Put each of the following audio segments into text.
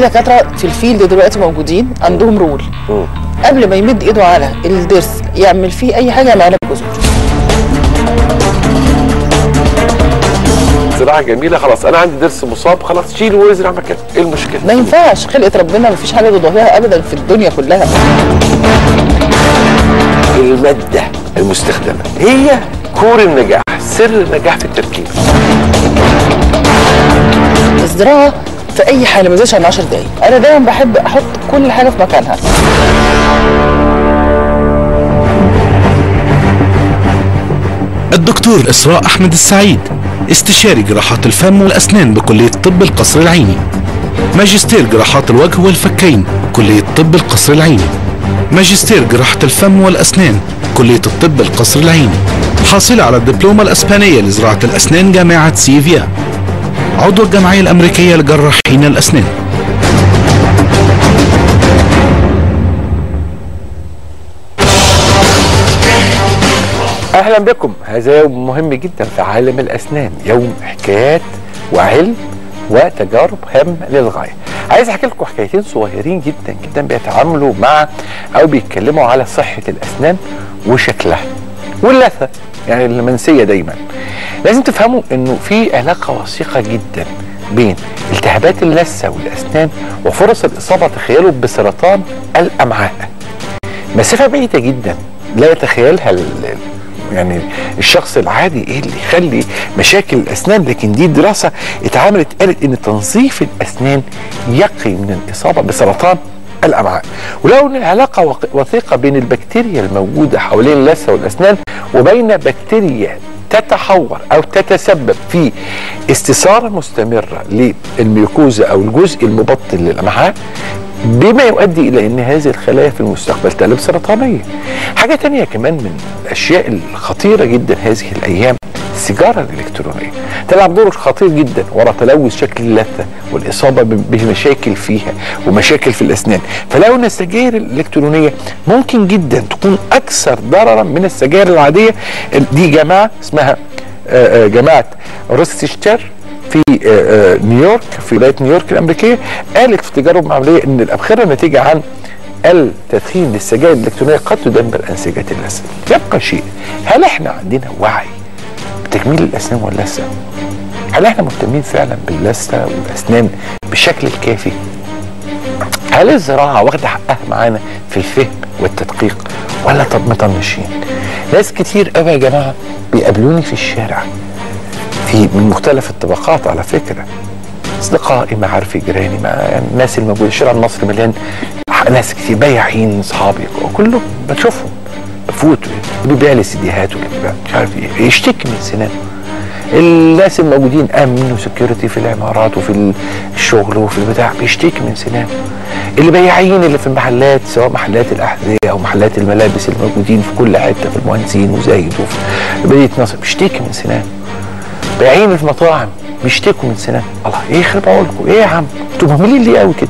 دكاتره في الفيلد دلوقتي موجودين عندهم رول مم. قبل ما يمد ايده على الضرس يعمل فيه اي حاجه يعملها بجذور زراعه جميله خلاص انا عندي ضرس مصاب خلاص شيله وازرع مكانه ايه المشكله ما ينفعش خلقه ربنا ما فيش حاجه تضاهيها ابدا في الدنيا كلها الماده المستخدمه هي كور النجاح سر النجاح في التركيب الزراعه في اي حاله ما يزيدش عن 10 دقايق انا دايما بحب احط كل حاجه في مكانها الدكتور إسراء أحمد السعيد استشاري جراحات الفم والأسنان بكلية طب القصر العيني ماجستير جراحات الوجه والفكين كلية طب القصر العيني ماجستير جراحة الفم والأسنان كلية الطب القصر العيني حاصلة على الدبلومة الأسبانية لزراعة الأسنان جامعة سيفيا عضو الجمعية الأمريكية لجراحين الأسنان اهلا بكم هذا يوم مهم جدا في عالم الاسنان يوم حكايات وعلم وتجارب هامه للغايه عايز احكي لكم حكايتين صغيرين جدا جدا بيتعاملوا مع او بيتكلموا على صحه الاسنان وشكلها واللثه يعني المنسيه دايما لازم تفهموا انه في علاقه وثيقه جدا بين التهابات اللثه والاسنان وفرص الاصابه تخيلوا بسرطان الامعاء مسافه بعيده جدا لا يتخيلها ال- ال- يعني الشخص العادي ايه اللي يخلي مشاكل الاسنان لكن دي دراسه اتعملت قالت ان تنظيف الاسنان يقي من الاصابه بسرطان الامعاء ولو ان العلاقه وق- وثيقه بين البكتيريا الموجوده حوالين اللثه والاسنان وبين بكتيريا تتحور او تتسبب في استثاره مستمره للميوكوزا او الجزء المبطن للامعاء بما يؤدي الى ان هذه الخلايا في المستقبل تقلب سرطانيه. حاجه تانية كمان من الاشياء الخطيره جدا هذه الايام السيجاره الالكترونيه تلعب دور خطير جدا وراء تلوث شكل اللثه والاصابه ب- بمشاكل فيها ومشاكل في الاسنان فلو ان السجاير الالكترونيه ممكن جدا تكون اكثر ضررا من السجاير العاديه دي جماعه اسمها آه، آه، جماعه روستشتر في آه، آه، نيويورك في ولايه نيويورك الامريكيه قالت في تجارب معمليه ان الابخره نتيجه عن التدخين للسجائر الالكترونيه قد تدمر انسجه اللثه. يبقى شيء هل احنا عندنا وعي بتجميل الاسنان واللثه؟ هل احنا مهتمين فعلا باللثه والاسنان بالشكل الكافي؟ هل الزراعه واخده حقها معانا في الفهم والتدقيق ولا طب مطنشين؟ ناس كتير قوي يا جماعه بيقابلوني في الشارع في من مختلف الطبقات على فكره اصدقائي معارفي جيراني مع يعني الناس الموجوده الشارع المصري مليان ناس كتير بياعين اصحابي كلهم بشوفهم بفوت اللي بيبيع لي سيديهات واللي بيبيع مش عارف ايه يشتكي من سنانه الناس الموجودين امن وسكيورتي في العمارات وفي الشغل وفي البتاع بيشتكي من سنانه اللي بياعين اللي في المحلات سواء محلات الاحذيه او محلات الملابس الموجودين في كل حته في المهندسين وزايد وفي مدينه نصر بيشتكي من سنانه بياعين في المطاعم بيشتكوا من سنان الله ايه يخرب عقولكم ايه يا عم انتوا مهملين ليه قوي كده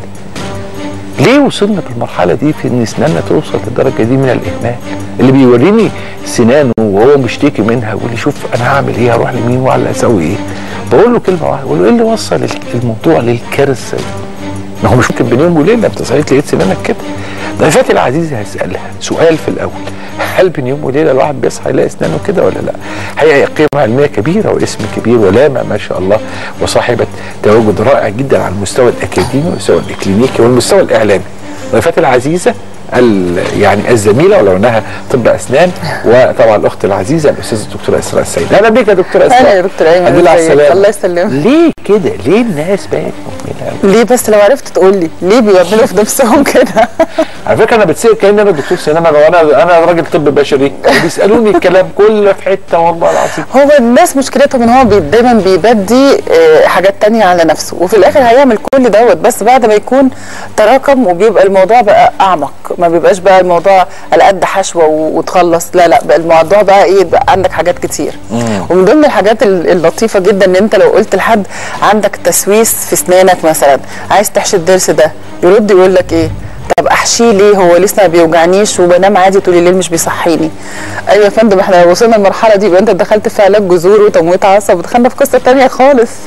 ليه وصلنا بالمرحله دي في ان سناننا توصل للدرجه دي من الاهمال اللي بيوريني سنانه وهو مشتكي منها ويقول لي شوف انا هعمل ايه هروح لمين ولا اسوي ايه بقول له كلمه واحده بقول له ايه اللي وصل الموضوع للكارثه دي ما هو مش ممكن بين يوم وليله انت صحيت لقيت سنانك كده ضيفتي العزيزه هسالها سؤال في الاول هل بين يوم وليله الواحد بيصحى يلاقي اسنانه كده ولا لا؟ هي قيمه علميه كبيره واسم كبير ولامع ما شاء الله وصاحبه تواجد رائع جدا على المستوى الاكاديمي والمستوى الاكلينيكي والمستوى الاعلامي. ضيفتي العزيزه ال- يعني الزميله ولو انها طب اسنان وطبعا الاخت العزيزه الاستاذه الدكتوره اسراء السيد اهلا بك يا دكتوره اسراء اهلا يا دكتور ايمن الحمد لله على ازيك؟ السلامه الله يسلمك ليه كده؟ ليه الناس بقت مهمله قوي؟ ليه بس لو عرفت تقول لي ليه بيعملوا في نفسهم كده على فكره انا بتسال كان انا دكتور سنان انا وانا انا راجل طب بشري بيسالوني الكلام كل في حته والله العظيم هو الناس مشكلتهم ان هو بي دايما بيبدي آه، حاجات تانية على نفسه وفي الاخر هيعمل كل دوت بس بعد ما يكون تراكم وبيبقى الموضوع بقى اعمق ما بيبقاش بقى الموضوع على قد حشوه و- وتخلص لا لا بقى الموضوع بقى ايه بقى عندك حاجات كتير ومن ضمن الحاجات ال- اللطيفه جدا ان انت لو قلت لحد عندك تسويس في اسنانك مثلا عايز تحشي الضرس ده يرد يقول لك ايه طب احشيه ليه هو لسه ما بيوجعنيش وبنام عادي طول الليل مش بيصحيني ايوه يا فندم احنا لو وصلنا المرحله دي يبقى انت دخلت في علاج جذور وتمويت عصب ودخلنا في قصه تانية خالص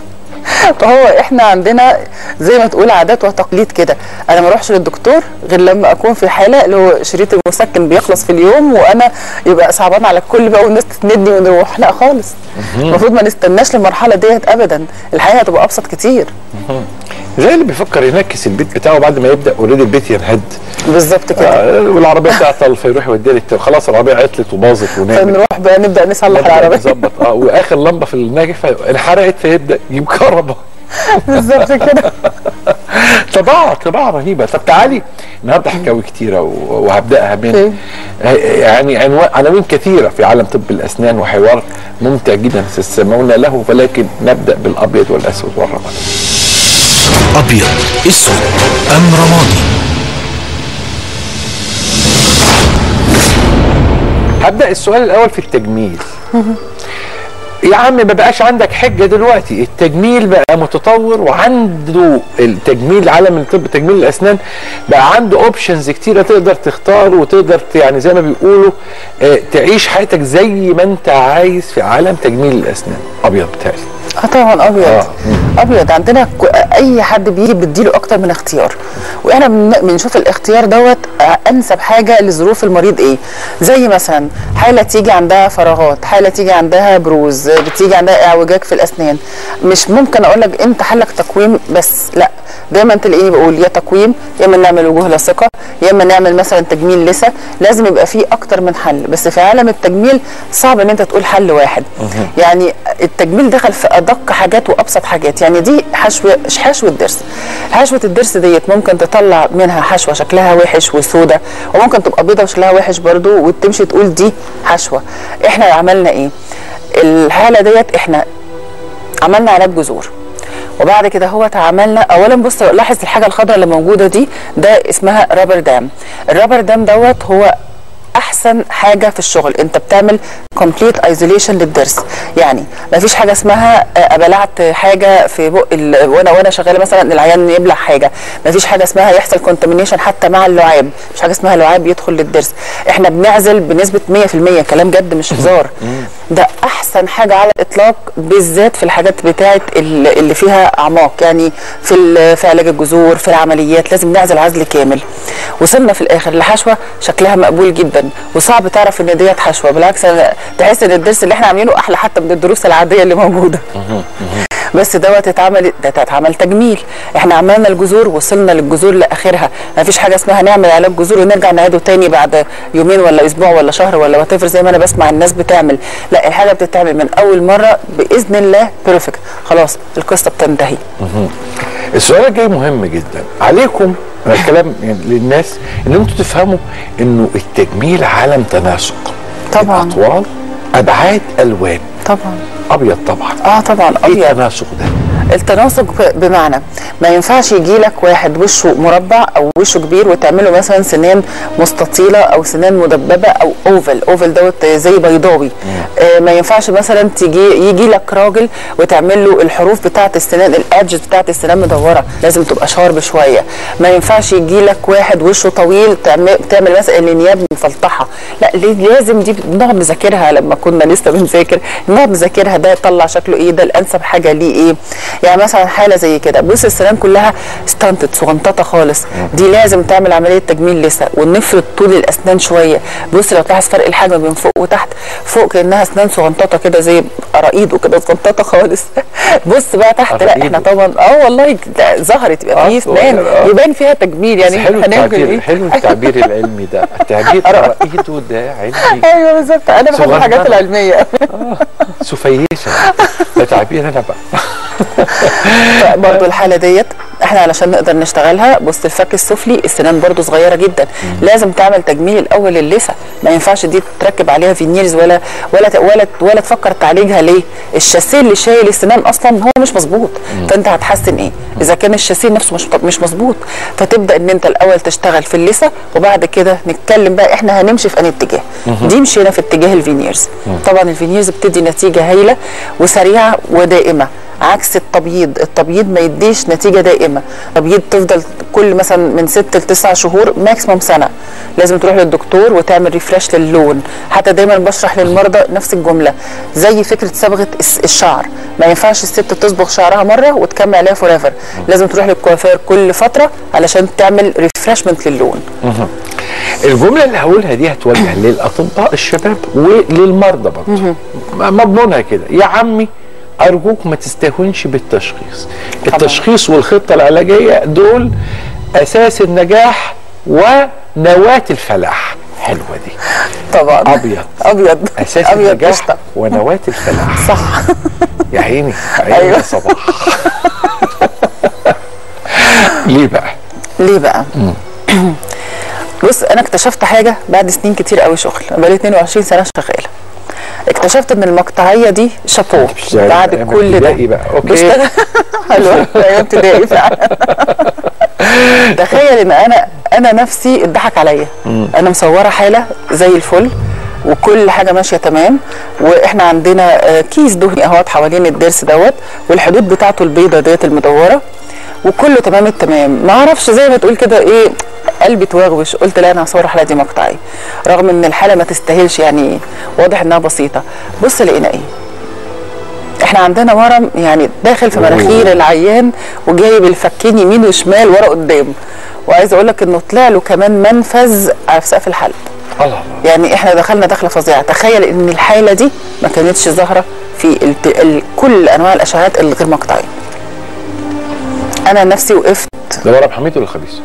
فهو احنا عندنا زي ما تقول عادات وتقليد كده انا ما اروحش للدكتور غير لما اكون في حاله اللي هو شريط المسكن بيخلص في اليوم وانا يبقى صعبان على الكل بقى والناس تسندني ونروح لا خالص المفروض ما نستناش للمرحله ديت ابدا الحياه هتبقى ابسط كتير زي اللي بيفكر ينكس البيت بتاعه بعد ما يبدا اوريدي البيت ينهد بالظبط كده آه، والعربيه تعطل فيروح يوديها للت- خلاص العربيه عطلت وباظت ونامت فنروح بقى نبدا نصلح نبدأ العربيه نظبط اه واخر لمبه في الناجفه انحرقت فيبدا يجيب كهرباء بالظبط كده طباع طباع رهيبه طب تعالي النهارده حكاوي كتيره و- وهبداها من اوكي. آه، يعني عنوان عناوين كثيره في عالم طب الاسنان وحوار ممتع جدا تستمعون له ولكن نبدا بالابيض والاسود والرمادي أبيض أسود أم رمادي هبدا السؤال الاول في التجميل يا عم ما بقاش عندك حجه دلوقتي التجميل بقى متطور وعنده التجميل عالم الطب تجميل الاسنان بقى عنده اوبشنز كتيره تقدر تختار وتقدر ت- يعني زي ما بيقولوا آه، تعيش حياتك زي ما انت عايز في عالم تجميل الاسنان ابيض بتاعي اه طبعا ابيض آه. ابيض عندنا ك- اي حد بيجي بيديله اكتر من اختيار واحنا بن- بنشوف الاختيار دوت آه، انسب حاجه لظروف المريض ايه زي مثلا حاله تيجي عندها فراغات حاله تيجي عندها بروز آه، بتيجي عندها اعوجاج في الاسنان مش ممكن اقول لك انت حلك تقويم بس لا دايما تلاقيني بقول يا تقويم يا اما نعمل وجوه لاصقه يا اما نعمل مثلا تجميل لسه لازم يبقى فيه اكتر من حل بس في عالم التجميل صعب ان انت تقول حل واحد يعني التجميل دخل في ادق حاجات وابسط حاجات يعني دي حشو حشوه ضرس حشوه الضرس ديت ممكن تطلع منها حشوه شكلها وحش وسودة وممكن تبقى بيضه وشكلها وحش برضو وتمشي تقول دي حشوه احنا عملنا ايه الحاله ديت احنا عملنا علاج جذور وبعد كده هو عملنا اولا بص لاحظ الحاجه الخضراء اللي موجوده دي ده اسمها رابر دام الرابر دام دوت هو احسن حاجه في الشغل انت بتعمل كومبليت ايزوليشن للضرس يعني ما فيش حاجه اسمها آه، بلعت حاجه في بق ال- وانا وانا شغاله مثلا العيان يبلع حاجه ما فيش حاجه اسمها يحصل كونتامينيشن حتى مع اللعاب مش حاجه اسمها لعاب يدخل للضرس احنا بنعزل بنسبه 100% كلام جد مش هزار ده احسن حاجه على الاطلاق بالذات في الحاجات بتاعه ال- اللي فيها اعماق يعني في ال- في علاج الجذور في العمليات لازم نعزل عزل كامل وصلنا في الاخر لحشوه شكلها مقبول جدا وصعب تعرف ان ديت حشوه بالعكس أنا تحس ان الدرس اللي احنا عاملينه احلى حتى من الدروس العاديه اللي موجوده بس دوت اتعمل ده اتعمل تجميل احنا عملنا الجذور وصلنا للجذور لاخرها ما فيش حاجه اسمها نعمل علاج جذور ونرجع نعيده تاني بعد يومين ولا اسبوع ولا شهر ولا وات زي ما انا بسمع الناس بتعمل لا الحاجه بتتعمل من اول مره باذن الله بيرفكت خلاص القصه بتنتهي السؤال الجاي مهم جدا عليكم أنا الكلام يعني للناس ان انتوا تفهموا انه التجميل عالم تناسق طبعاً. اطوال ابعاد الوان طبعا ابيض طبعا اه طبعا ايه ابيض التناسق ده التناسق ب- بمعنى ما ينفعش يجي لك واحد وشه مربع او وشه كبير وتعمله مثلا سنان مستطيله او سنان مدببه او اوفل اوفل دوت زي بيضاوي آه ما ينفعش مثلا تيجي يجي لك راجل وتعمل له الحروف بتاعه السنان الادجز بتاعه السنان مدوره لازم تبقى شارب شويه ما ينفعش يجي لك واحد وشه طويل تعمل, تعمل مثلا الانياب مفلطحه لا ليه- لازم دي بنقعد نذاكرها لما كنا لسه بنذاكر نقعد نذاكرها ده يطلع شكله ايه ده الانسب حاجه ليه ايه يعني مثلا حاله زي كده بص السنان كلها ستانتد صغنططه خالص دي لازم تعمل عمليه تجميل لسه ونفرد طول الاسنان شويه بص لو تلاحظ فرق الحجم بين فوق وتحت فوق كانها اسنان صغنططه كده زي قرايده كده صغنططه خالص بص بقى تحت لا قرايده. احنا طبعا اه والله ده ظهرت يبقى آه، فيه اسنان صغير، آه. يبان فيها تجميل بس يعني حلو هنعمل التعبير ايه حلو التعبير العلمي ده التعبير رأيته ده علمي ايوه بالظبط انا بحب صغننة. الحاجات العلميه سفيشة ده تعبير انا بقى برضو الحاله ديت احنا علشان نقدر نشتغلها بص الفك السفلي السنان برضو صغيره جدا لازم تعمل تجميل الاول للثه ما ينفعش دي تركب عليها فينيرز ولا ولا ت- ولا ولا تفكر تعالجها ليه الشاسيه اللي شايل السنان اصلا هو مش مظبوط فانت هتحسن ايه اذا كان الشاسيه نفسه مش مش مظبوط فتبدا ان انت الاول تشتغل في اللثه وبعد كده نتكلم بقى احنا هنمشي في انهي اتجاه دي مشينا في اتجاه الفينيرز طبعا الفينيرز بتدي نتيجه هايله وسريعه ودائمه عكس التبييض التبييض ما يديش نتيجه دائمه التبييض تفضل كل مثلا من ست لتسع شهور ماكسيموم سنه لازم تروح للدكتور وتعمل ريفرش للون حتى دايما بشرح للمرضى نفس الجمله زي فكره صبغه الس- الشعر ما ينفعش الست تصبغ شعرها مره وتكمل عليها فور ايفر لازم تروح للكوافير كل فتره علشان تعمل ريفرشمنت للون الجمله اللي هقولها دي هتوجه للاطباء الشباب وللمرضى برضه م- مضمونها كده يا عمي ارجوك ما تستهونش بالتشخيص التشخيص والخطه العلاجيه دول اساس النجاح ونواه الفلاح حلوه دي طبعا ابيض ابيض اساس ابيض النجاح قشطه ونواه الفلاح صح يا عيني يا عيني أيوة. يا صباح ليه بقى؟ ليه بقى؟ بص انا اكتشفت حاجه بعد سنين كتير قوي شغل انا بقالي 22 سنه شغاله اكتشفت ان المقطعيه دي شابوه بتشتغل بعد أيام كل ده ابتدائي بقى، أوكي. بشتغل حلوه ايام ابتدائي فعلا تخيل ان انا انا نفسي اتضحك عليا انا مصوره حاله زي الفل وكل حاجه ماشيه تمام واحنا عندنا آه، كيس دهني اهوت حوالين الضرس دوت والحدود بتاعته البيضه ديت المدوره وكله تمام التمام ما اعرفش زي ما تقول كده ايه قلبي توغوش قلت لا انا هصور الحاله دي مقطعي رغم ان الحاله ما تستاهلش يعني واضح انها بسيطه بص لقينا ايه احنا عندنا ورم يعني داخل في مناخير العيان وجايب الفكين يمين وشمال ورا قدام وعايز اقول لك انه طلع له كمان منفذ على في سقف الحلق الله الله يعني احنا دخلنا دخله فظيعه تخيل ان الحاله دي ما كانتش ظاهره في الت... ال... كل انواع الاشعاعات الغير مقطعيه انا نفسي وقفت ده ورا حميد ولا خبيث؟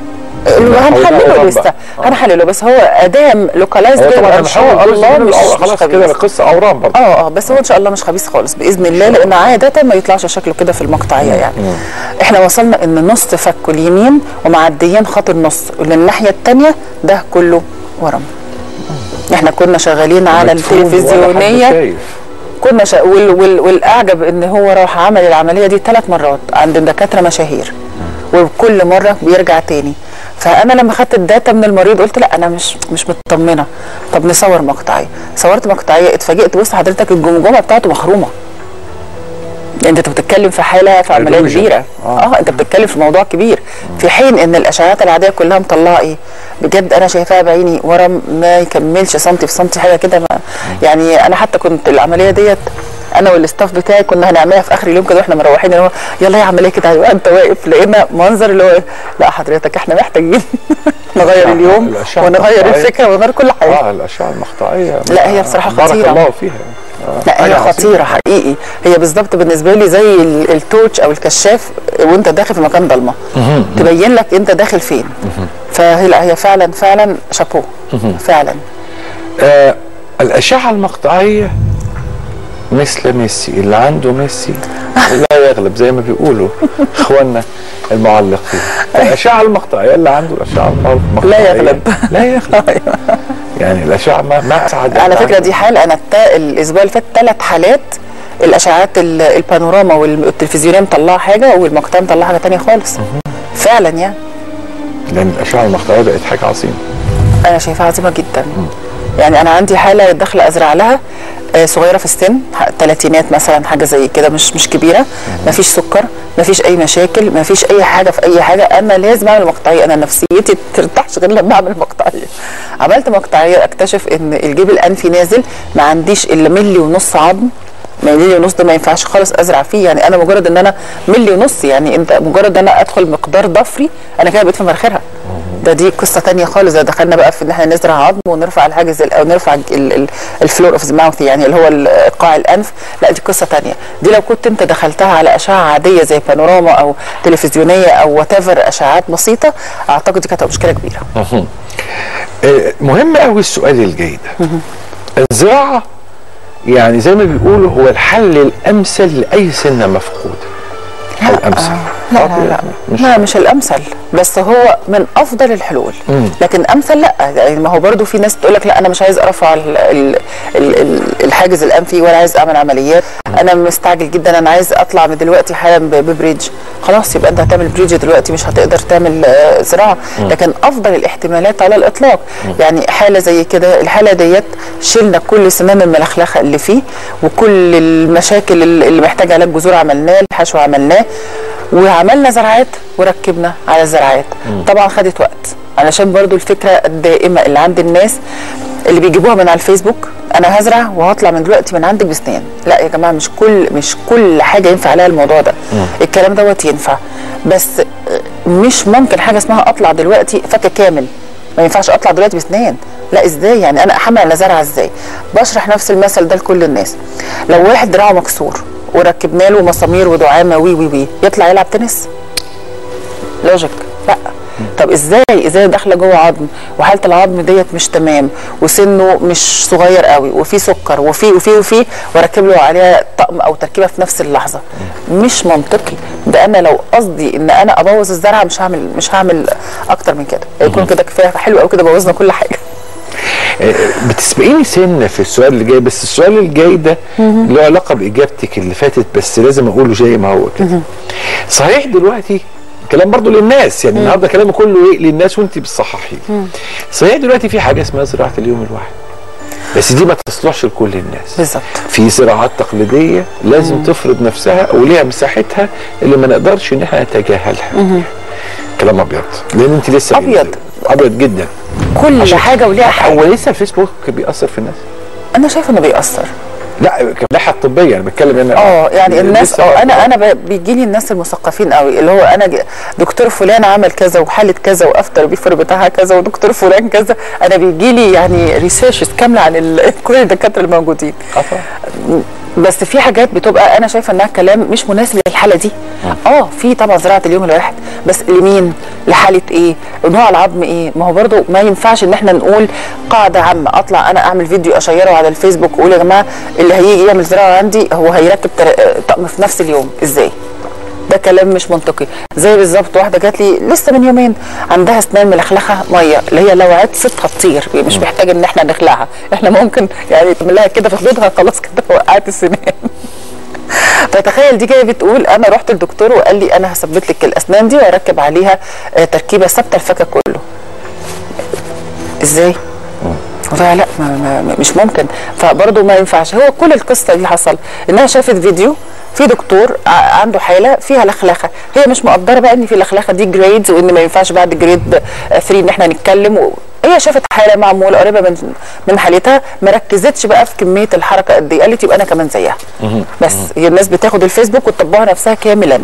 هنحلله أورام لسه بقى. هنحلله بس هو ادام لوكالايز هو طبعا ان شاء هنحاول الله مش مش خلاص خبيث. كده القصه اورام برضه اه اه بس هو ان شاء الله مش خبيث خالص باذن الله لان عاده ما يطلعش شكله كده في المقطعيه يعني احنا وصلنا ان نص فكه اليمين ومعديين خط النص والناحيه الثانيه ده كله ورم احنا كنا شغالين على مدفون ولا حد التلفزيونيه شايف. كنا شا... وال... وال... والاعجب ان هو راح عمل العمليه دي ثلاث مرات عند دكاتره مشاهير وكل مره بيرجع تاني فانا لما خدت الداتا من المريض قلت لا انا مش مش مطمنه طب نصور مقطعيه صورت مقطعيه اتفاجئت بص حضرتك الجمجمه بتاعته مخرومه انت بتتكلم في حاله في عمليه هيدروجين. كبيره آه. اه انت بتتكلم في موضوع كبير في حين ان الاشعاعات العاديه كلها مطلعه ايه بجد انا شايفاها بعيني ورم ما يكملش سنتي في سنتي حاجه كده ما- يعني انا حتى كنت العمليه ديت انا والاستاف بتاعي كنا هنعملها في اخر اليوم كده واحنا مروحين اللي هو يلا يا عمليه كده هيبقى انت واقف لقينا منظر اللي هو إيه، لا حضرتك احنا محتاجين نغير آه، اليوم الأشعة ونغير المقطعية. الفكره ونغير كل حاجه اه الاشعه المقطعيه لا، هي بصراحة بارك خطيرة. الله فيها آه، لا هي حاجة عظيمة. خطيره حقيقي هي بالظبط بالنسبه لي زي ال- التورتش او الكشاف وانت داخل في مكان ضلمه تبين لك انت داخل فين فهي لا هي فعلا فعلا شابوه فعلا آه الاشعه المقطعيه مثل ميسي اللي عنده ميسي لا يغلب زي ما بيقولوا اخواننا المعلقين الاشعه المقطعيه اللي عنده الاشعه المقطعيه لا يغلب. لا يغلب يعني الاشعه ما, ما اسعد على فكره دي حاله انا التا- الاسبوع اللي فات ثلاث حالات الاشعاعات ال- البانوراما والتلفزيونيه مطلعه حاجه والمقطع مطلعه حاجه تانية خالص فعلا يعني لان الاشعه المقطعيه بقت حاجه عظيمه انا شايفاها عظيمه جدا يعني انا عندي حاله داخله ازرع لها آه، صغيره في السن ح- تلاتينات مثلا حاجه زي كده مش مش كبيره ما فيش سكر ما فيش اي مشاكل ما فيش اي حاجه في اي حاجه انا لازم اعمل مقطعيه انا نفسيتي ترتاحش غير لما اعمل مقطعيه عملت مقطعيه اكتشف ان الجيب الانفي نازل ما عنديش الا ملي ونص عظم ملي ونص ده ما ينفعش خالص ازرع فيه يعني انا مجرد ان انا ملي ونص يعني انت مجرد ان انا ادخل مقدار ضفري انا كده بقيت في مناخيرها ده دي قصه تانية خالص ده دخلنا بقى في ان احنا نزرع عظم ونرفع الحاجز ال- او نرفع ال- ال- الفلور اوف ذا ماوث يعني اللي هو ال- قاع الانف لا دي قصه تانية دي لو كنت انت دخلتها على اشعه عاديه زي بانوراما او تلفزيونيه او وات اشعاعات بسيطه اعتقد دي كانت هتبقى مشكله كبيره آه، مهم قوي السؤال الجاي ده الزراعه يعني زي ما بيقولوا هو الحل الامثل لاي سنه مفقوده الامثل لا آه، لا لا مش لا مش الامثل بس هو من افضل الحلول لكن امثل لا يعني ما هو برضو في ناس تقول لك لا انا مش عايز ارفع ال- ال- ال- ال- الحاجز الانفي ولا عايز اعمل عمليات انا مستعجل جدا انا عايز اطلع من دلوقتي حالا ب- ببريدج خلاص يبقى انت هتعمل بريدج دلوقتي مش هتقدر تعمل آه، زراعه لكن افضل الاحتمالات على الاطلاق يعني حاله زي كده الحاله ديت شلنا كل سنان الملخلخه اللي فيه وكل المشاكل اللي محتاجه علاج جذور عملناه الحشو عملناه وعملنا زراعات وركبنا على الزراعات طبعا خدت وقت علشان برضو الفكره الدائمه اللي عند الناس اللي بيجيبوها من على الفيسبوك انا هزرع وهطلع من دلوقتي من عندك بسنان لا يا جماعه مش كل مش كل حاجه ينفع عليها الموضوع ده الكلام دوت ينفع بس مش ممكن حاجه اسمها اطلع دلوقتي فك كامل ما ينفعش اطلع دلوقتي بسنان لا ازاي يعني انا احمل انا زرعه ازاي بشرح نفس المثل ده لكل الناس لو واحد دراعه مكسور وركبنا له مسامير ودعامه وي وي وي يطلع يلعب تنس لوجيك لا طب ازاي ازاي داخله جوه عظم وحاله العظم ديت مش تمام وسنه مش صغير قوي وفي سكر وفي وفي وفي واركب له عليها طقم او تركيبه في نفس اللحظه مش منطقي ده انا لو قصدي ان انا ابوظ الزرعه مش هعمل مش هعمل اكتر من كده يكون كده كفايه حلو قوي كده بوظنا كل حاجه آه، بتسبقيني سنه في السؤال اللي جاي بس السؤال الجاي ده له علاقه باجابتك اللي فاتت بس لازم اقوله زي ما هو كده صحيح دلوقتي كلام برضو للناس يعني النهارده كلامي كله ايه للناس وانت بتصححي صحيح دلوقتي في حاجه اسمها زراعه اليوم الواحد بس دي ما تصلحش لكل الناس بالظبط في زراعات تقليديه لازم تفرض نفسها وليها مساحتها اللي ما نقدرش ان احنا نتجاهلها كلام ابيض لان انت لسه أبيض. ابيض جدا كل حاجه وليها هو حاجه لسه الفيسبوك بيأثر في الناس انا شايفه انه بيأثر لا كناحيه طبيه انا بتكلم انا اه يعني الناس لسه اه انا انا بيجي لي الناس المثقفين قوي اللي هو انا ج- دكتور فلان عمل كذا وحاله كذا وافتر بيفر بتاعها كذا ودكتور فلان كذا انا بيجي لي يعني ريسيرشز كامله عن ال- كل الدكاتره الموجودين آه طبعا. بس في حاجات بتبقى انا شايفه انها كلام مش مناسب للحاله دي اه في طبعا زراعه اليوم الواحد بس لمين لحاله ايه نوع العظم ايه ما هو برضو ما ينفعش ان احنا نقول قاعده عامه اطلع انا اعمل فيديو اشيره على الفيسبوك واقول يا جماعه اللي هيجي يعمل زراعه عندي هو هيركب تر- طقم في نفس اليوم ازاي ده كلام مش منطقي زي بالظبط واحده جات لي لسه من يومين عندها اسنان ملخلخه ميه اللي هي لو عطست هتطير مش محتاج ان احنا نخلعها احنا ممكن يعني تعمل لها كده في خدودها خلاص كده وقعت السنان فتخيل دي جايه بتقول انا رحت للدكتور وقال لي انا هثبت لك الاسنان دي واركب عليها آه، تركيبه ثابته الفكه كله ازاي قلت لها لا ما ما مش ممكن فبرضه ما ينفعش هو كل القصه دي حصل انها شافت فيديو في دكتور ع- عنده حاله فيها لخلخه هي مش مقدره بقى ان في لخلخه دي جريدز وان ما ينفعش بعد جريد 3 ان احنا نتكلم و... هي شافت حاله معموله قريبه من من حالتها ما ركزتش بقى في كميه الحركه قد ايه قالت يبقى انا كمان زيها بس هي الناس بتاخد الفيسبوك وتطبقها نفسها كاملا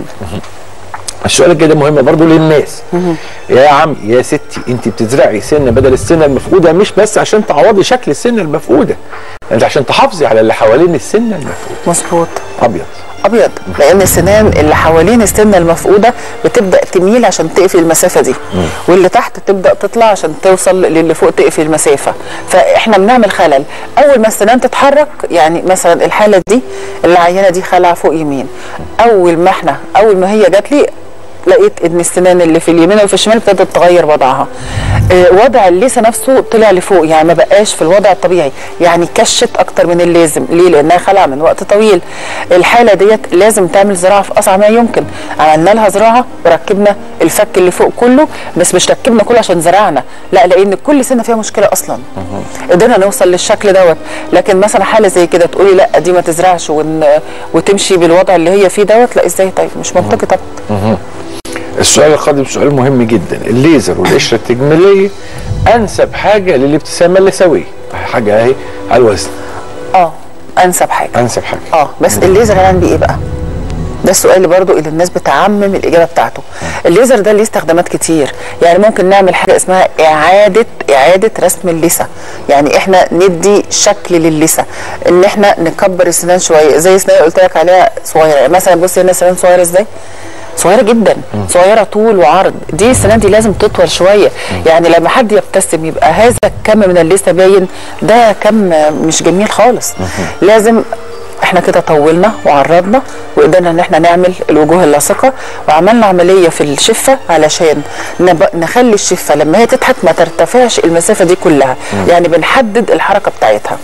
السؤال الجاي ده مهم برضه للناس يا عم يا ستي انت بتزرعي سنه بدل السنه المفقوده مش بس عشان تعوضي شكل السنه المفقوده انت عشان تحافظي على اللي حوالين السنه المفقوده مظبوط ابيض ابيض لان السنان اللي حوالين السنه المفقوده بتبدا تميل عشان تقفل المسافه دي واللي تحت تبدا تطلع عشان توصل للي فوق تقفل المسافه فاحنا بنعمل خلل اول ما السنان تتحرك يعني مثلا الحاله دي العينه دي خلع فوق يمين اول ما احنا اول ما هي جات لي لقيت ان السنان اللي في اليمين وفي الشمال ابتدت تغير وضعها آه، وضع اللثه نفسه طلع لفوق يعني ما بقاش في الوضع الطبيعي يعني كشت اكتر من اللازم ليه لانها خلع من وقت طويل الحاله ديت لازم تعمل زراعه في اسرع ما يمكن عملنا لها زراعه وركبنا الفك اللي فوق كله بس مش ركبنا كله عشان زرعنا لا لان كل سنه فيها مشكله اصلا قدرنا نوصل للشكل دوت لكن مثلا حاله زي كده تقولي لا دي ما تزرعش ون... وتمشي بالوضع اللي هي فيه دوت لا ازاي طيب مش منطقي طبعا السؤال القادم سؤال مهم جدا الليزر والقشره التجميليه انسب حاجه للابتسامه اللثويه حاجه اهي على الوزن اه انسب حاجه انسب حاجه اه بس الليزر هنعمل بيه ايه بقى؟ ده السؤال اللي برضو اللي الناس بتعمم الاجابه بتاعته الليزر ده ليه استخدامات كتير يعني ممكن نعمل حاجه اسمها اعاده اعاده رسم اللثه يعني احنا ندي شكل للثه ان احنا نكبر السنان شويه زي السنان اللي قلت لك عليها صغيره يعني مثلا بصي هنا السنان صغيره ازاي صغيره جدا صغيره طول وعرض دي السنان دي لازم تطول شويه يعني لما حد يبتسم يبقى هذا الكم من اللثه باين ده كم مش جميل خالص لازم احنا كده طولنا وعرضنا وقدرنا ان احنا نعمل الوجوه اللاصقه وعملنا عمليه في الشفه علشان نب... نخلي الشفه لما هي تضحك ما ترتفعش المسافه دي كلها يعني بنحدد الحركه بتاعتها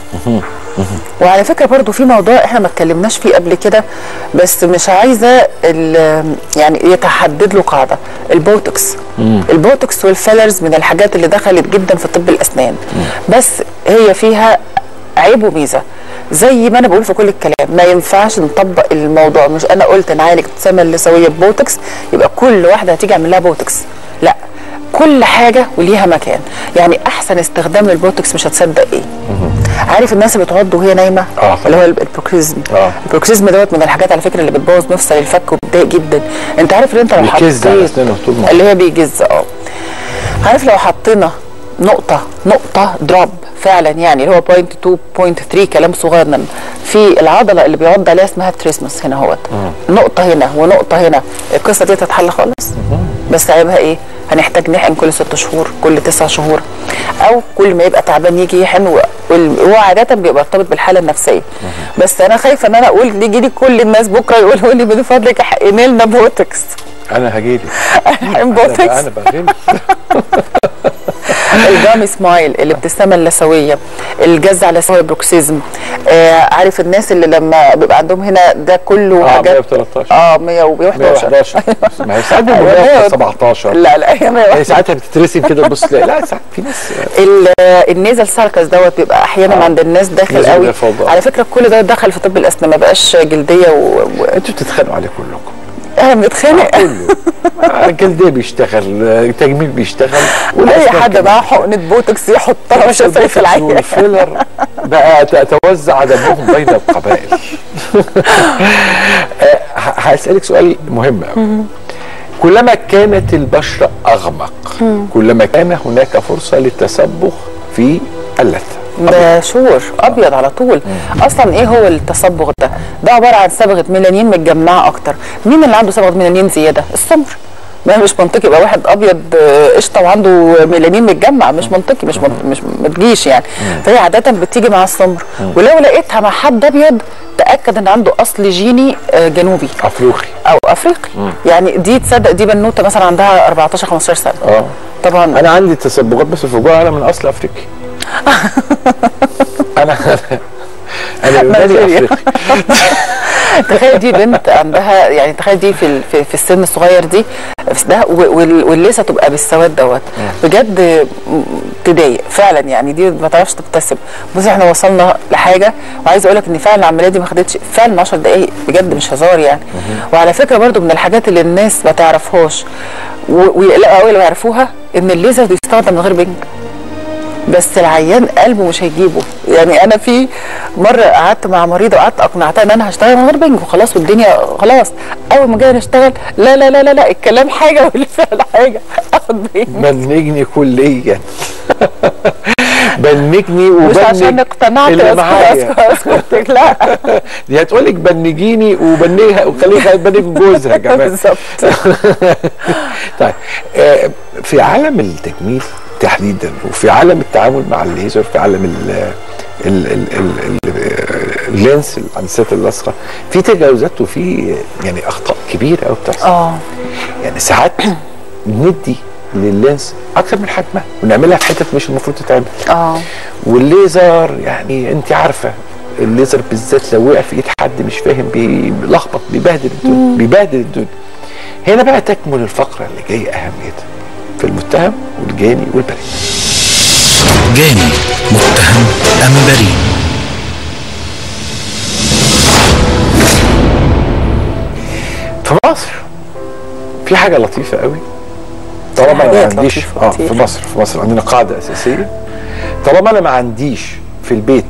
وعلى فكره برضو في موضوع احنا ما اتكلمناش فيه قبل كده بس مش عايزه ال- يعني يتحدد له قاعده البوتوكس البوتوكس والفيلرز من الحاجات اللي دخلت جدا في طب الاسنان بس هي فيها عيب وميزه زي ما انا بقول في كل الكلام ما ينفعش نطبق الموضوع مش انا قلت نعالج ابتسامه اللثويه ببوتوكس يبقى كل واحده هتيجي اعمل لها بوتوكس لا كل حاجه وليها مكان يعني احسن استخدام للبوتوكس مش هتصدق ايه عارف الناس اللي بتعض وهي نايمه آه. اللي هو البروكسيزم آه. البروكسيزم دوت من الحاجات على فكره اللي بتبوظ مفصل الفك وبتضايق جدا انت عارف ان انت لو بيكز على حطيت أسنانه طول ما- اللي هي بيجز اه عارف لو حطينا نقطة نقطة دروب فعلا يعني اللي هو بوينت 2 بوينت 3 كلام صغنن في العضلة اللي بيعض عليها اسمها تريسمس هنا اهوت نقطة هنا ونقطة هنا القصة دي تتحل خالص بس عيبها ايه؟ هنحتاج نحقن كل ست شهور كل تسع شهور او كل ما يبقى تعبان يجي يحقن و- وال- وهو عادة بيبقى مرتبط بالحالة النفسية بس انا خايفة ان انا اقول يجي لي كل الناس بكرة يقولوا لي من فضلك حقني لنا بوتوكس انا هجيلي حقن بوتوكس انا انا بغل الجامي سمايل الابتسامه اللثويه الجزع اللثوي بروكسيزم آه عارف الناس اللي لما بيبقى عندهم هنا ده كله اه حاجات 113 اه 111 111 ما هي ساعات أيوة، بيبقى هي- 17 لا لا هي هي 111 ساعتها بتترسم كده تبص تلاقي لا ساعات في ناس ال- النيزل ساركس دوت بيبقى احيانا آه. عند الناس داخل نزول قوي الفوضى. على فكره كل ده دخل في طب الاسنان ما بقاش جلديه و... و... انتوا بتتخانقوا عليه كلكم انا بنتخانق كله الجلديه بيشتغل تجميل بيشتغل اي والأسنان حد كمان. معاه حقنه بوتوكس يحطها مش هيفرق في العين والفيلر بقى تتوزع دمهم بين القبائل آه، ه- هسألك سؤال مهم قوي كلما كانت البشرة أغمق كلما كان هناك فرصة للتسبخ في اللثة ده شور ابيض على طول اصلا ايه هو التصبغ ده ده عباره عن صبغه ميلانين متجمعه اكتر مين اللي عنده صبغه ميلانين زياده السمر ما مش منطقي يبقى واحد ابيض آه، قشطه وعنده ميلانين متجمع مش منطقي مش منطقي مش ما تجيش يعني فهي عاده بتيجي مع السمر ولو لقيتها مع حد ابيض تاكد ان عنده اصل جيني آه، جنوبي أفريقي او افريقي يعني دي تصدق دي بنوته مثلا عندها 14 15 سنه اه طبعا أنا عندي تسبغات بس في الجوع أنا من أصل أفريقي أنا أنا يوناني نيجيريا. أفريقي تخيل دي بنت عندها يعني تخيل دي في ال- في, في السن الصغير دي في ده و- وال- والليسه تبقى بالسواد دوت بجد م- تضايق فعلا يعني دي ما تعرفش تبتسم بص احنا وصلنا لحاجه وعايزه اقول لك ان فعلا العمليه دي ما خدتش فعلا 10 دقائق بجد مش هزار يعني وعلى فكره برضو من الحاجات اللي الناس ما تعرفهاش و- ويقلقوا قوي لو يعرفوها ان الليزر بيستخدم من غير بنج بس العيان قلبه مش هيجيبه يعني انا في مره قعدت مع مريضه وقعدت اقنعتها ان انا هشتغل من غير بنج وخلاص والدنيا خلاص اول ما جينا نشتغل لا لا لا لا لا الكلام حاجه والفعل حاجه اخد بنج بنجني كليا بنجني مش وبنج عشان اقتنعت اللي أسكت- معايا أسكت- اسكت لا دي هتقول لك بنجيني وبنجها وخليها تبنج جوزها كمان بالظبط طيب آه، في عالم التجميل تحديدا وفي عالم التعامل مع الليزر في عالم ال ال ال ال ال اللينس العنسات اللاصقه في تجاوزات وفي يعني اخطاء كبيره قوي بتحصل اه يعني ساعات ندي لللينس اكتر من حجمها ونعملها في حتت مش المفروض تتعمل اه والليزر يعني انت عارفه الليزر بالذات لو وقع في ايد حد مش فاهم بيلخبط بيبهدل الدنيا بيبهدل الدنيا هنا بقى تكمل الفقره اللي جايه اهميتها في المتهم والجاني والبريء جاني متهم أم بريء في مصر في حاجه لطيفه قوي طالما انا ما حاجات عنديش لطيفة اه كتير. في مصر في مصر عندنا قاعده اساسيه طالما انا ما عنديش في البيت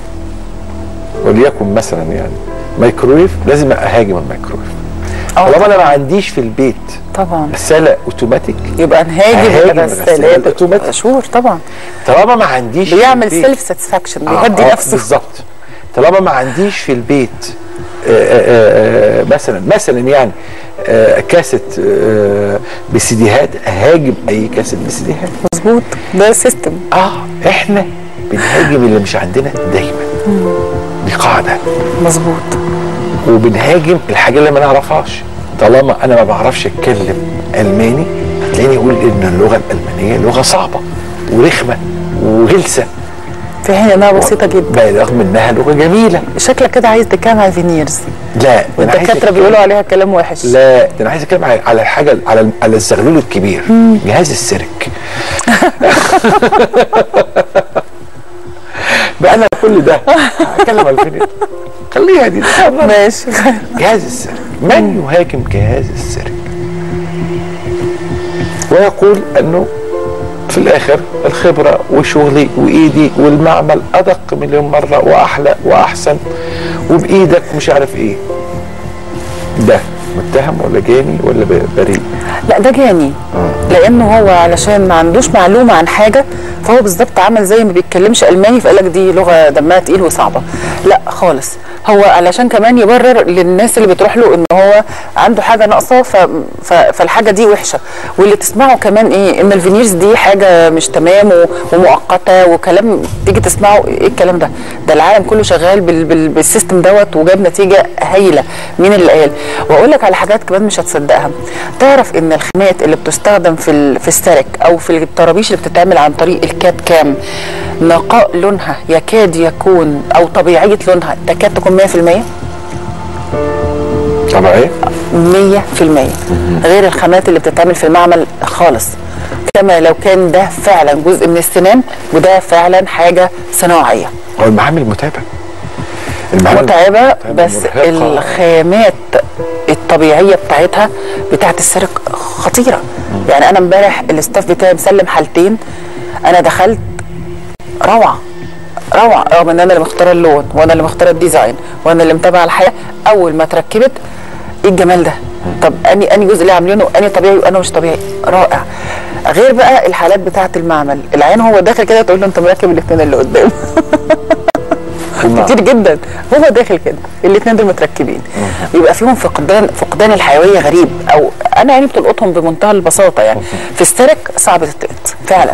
وليكن مثلا يعني مايكرويف لازم اهاجم الميكرويف اه طالما انا ما عنديش في البيت طبعا غساله اوتوماتيك يبقى نهاجم هاجم الغسالات الغسالات أوتوماتيك. شهور طبعا طالما ما عنديش في بيعمل البيت- سيلف ساتسفاكشن آه، بيهدي آه، نفسه بالظبط طالما ما عنديش في البيت آه، آه، آه، مثلا مثلا يعني آه، كاسه آه، بسيديهات اهاجم اي كاسه بسيديهات مظبوط ده سيستم اه احنا بنهاجم اللي مش عندنا دايما دي قاعده مظبوط وبنهاجم الحاجه اللي ما نعرفهاش طالما انا ما بعرفش اتكلم الماني هتلاقيني اقول ان اللغه الالمانيه لغه صعبه ورخمه وغلسه في حين انها بسيطه جدا بقى رغم انها لغه جميله شكلك كده عايز تتكلم على الفينيرز لا ده أنا عايز والدكاتره أتكلم- بيقولوا عليها كلام وحش لا ده انا عايز اتكلم على على الحاجه على على الزغلول الكبير جهاز السيرك بقى انا كل ده هتكلم على الفينير خليها دي ماشي جهاز السرق من يهاجم جهاز السرق ويقول انه في الاخر الخبره وشغلي وايدي والمعمل ادق مليون مره واحلى واحسن وبايدك مش عارف ايه ده متهم ولا جاني ولا ب- بريء لا ده جاني لانه هو علشان ما عندوش معلومه عن حاجه فهو بالظبط عمل زي ما بيتكلمش الماني فقال لك دي لغه دمها تقيل وصعبه لا خالص هو علشان كمان يبرر للناس اللي بتروح له ان هو عنده حاجه ناقصه ف... ف... فالحاجه دي وحشه واللي تسمعه كمان ايه ان الفينيرز دي حاجه مش تمام و... ومؤقته وكلام تيجي تسمعه ايه الكلام ده ده العالم كله شغال بال... بال... بالسيستم دوت وجاب نتيجه هايله مين اللي قال واقول لك على حاجات كمان مش هتصدقها تعرف ان الخامات اللي بتستخدم في ال... في السرك او في الطرابيش اللي بتتعمل عن طريق الكات كام نقاء لونها يكاد يكون او طبيعيه لونها تكاد تكون 100% طبعا ايه 100% غير الخامات اللي بتتعمل في المعمل خالص كما لو كان ده فعلا جزء من السنان وده فعلا حاجه صناعيه هو المعامل متعبه المعامل متعبه بس مرهقة. الخامات الطبيعيه بتاعتها بتاعت السرك خطيره يعني انا امبارح الاستاف بتاعي مسلم حالتين انا دخلت روعه روعه رغم ان انا اللي مختاره اللون وانا اللي مختاره الديزاين وانا اللي متابعه الحياه اول ما اتركبت ايه الجمال ده طب اني اني جزء اللي عاملينه اني طبيعي وانا مش طبيعي رائع غير بقى الحالات بتاعه المعمل العين هو داخل كده تقول له انت مركب الاثنين اللي قدام نعم. كتير جدا هو داخل كده الاثنين دول متركبين بيبقى فيهم فقدان فقدان الحيويه غريب او انا يعني بتلقطهم بمنتهى البساطه يعني في السرك صعب تتقط فعلا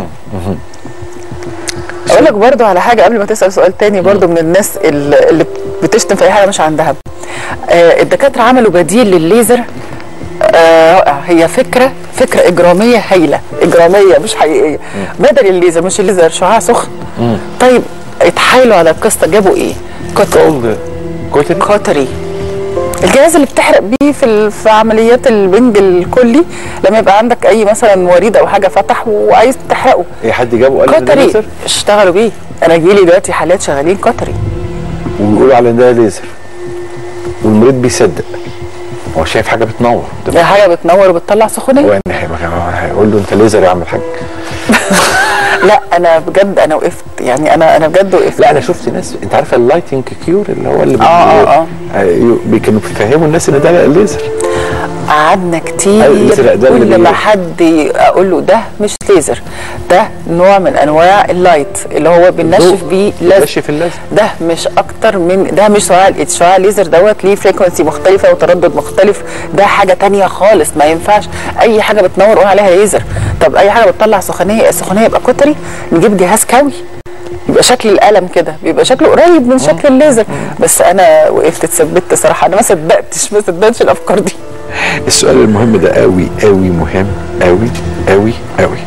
اقول لك برضو على حاجه قبل ما تسال سؤال تاني برضو من الناس اللي اللي بتشتم في اي حاجه مش عندها آه الدكاتره عملوا بديل للليزر آه رائع هي فكره فكره اجراميه هايله اجراميه مش حقيقيه بدل الليزر مش الليزر شعاع سخن طيب اتحايلوا على القصه جابوا ايه؟ كتر كولد كوتن كوتري الجهاز اللي بتحرق بيه في ال- في عمليات البنج الكلي لما يبقى عندك اي مثلا وريد او حاجه فتح وعايز تحرقه ايه حد جابه قال إن ده كوتري ليزر اشتغلوا بيه انا جيلي دلوقتي حالات شغالين كوتري وبيقولوا على إن ده ليزر والمريض بيصدق هو شايف حاجه بتنور ده ده حاجه بتنور وبتطلع سخونيه هو إن هي- هيقول له انت ليزر يا عم الحاج لا انا بجد انا وقفت يعني انا انا بجد وقفت لا انا شفت ناس انت عارفه اللايتنج كيور اللي هو اللي بي- آه، آه، يو- بي- كانوا بيفهموا الناس ان ده ليزر قعدنا كتير أيوة، الازرق ده اللي كل ما بي- حد اقول له ده مش ليزر ده نوع من انواع اللايت اللي هو بننشف بيه لازم نشف اللازم ده مش اكتر من ده مش شعاع شعاع الليزر دوت ليه فريكونسي مختلفه وتردد مختلف ده حاجه تانية خالص ما ينفعش اي حاجه بتنور قول عليها ليزر طب اي حاجه بتطلع سخونيه السخونيه يبقى كتري نجيب جهاز كوي يبقى شكل القلم كده بيبقى شكله قريب من شكل الليزر بس انا وقفت اتثبت صراحه انا ما صدقتش ما صدقتش الافكار دي السؤال المهم ده قوي قوي مهم قوي قوي قوي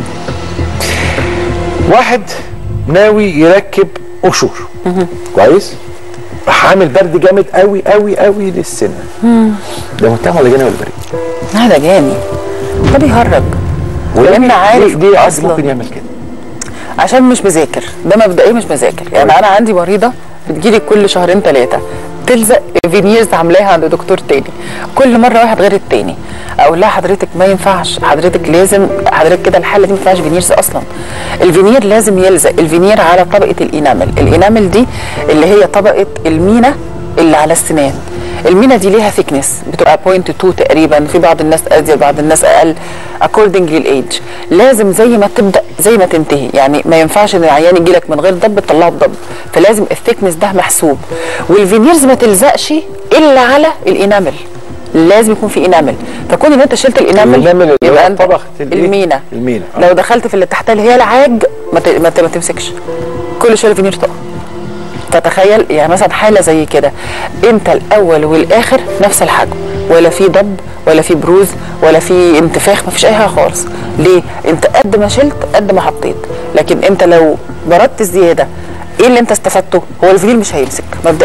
واحد ناوي يركب قشور كويس راح عامل برد جامد قوي قوي قوي للسنه ده متهم ولا جاني ولا بريء هذا جاني ده بيهرج لان عارف دي عاد اصلا ممكن يعمل كده عشان مش مذاكر ده مبدئيا مش مذاكر يعني انا عندي مريضه بتجيلي كل شهرين ثلاثه تلزق فينيرز عاملاها عند دكتور تاني كل مره واحد غير التاني اقول لها حضرتك ما ينفعش حضرتك لازم حضرتك كده الحاله دي ما ينفعش فينيرز اصلا الفينير لازم يلزق الفينير على طبقه الانامل الانامل دي اللي هي طبقه المينا اللي على السنان المينا دي ليها ثيكنس بتبقى 0.2 تقريبا في بعض الناس ازيد بعض الناس اقل اكوردنج للايج لازم زي ما تبدا زي ما تنتهي يعني ما ينفعش ان العيان يجي لك من غير ضب تطلعه بضب فلازم الثيكنس ده محسوب والفينيرز ما تلزقش الا على الانامل لازم يكون في انامل فكون ان انت شلت الانامل الإنامل اللي هو يبقى انت طبقة الإيه؟ المينا المينا، آه. لو دخلت في اللي تحتها اللي هي العاج ما ت- ما ت- ما تمسكش كل شويه الفينير تقع فتخيل يعني مثلا حاله زي كده انت الاول والاخر نفس الحجم ولا في ضب ولا في بروز ولا في انتفاخ ما فيش اي حاجه خالص ليه انت قد ما شلت قد ما حطيت لكن انت لو بردت زياده ايه اللي انت استفدته هو الفينير مش هيمسك مبدئيا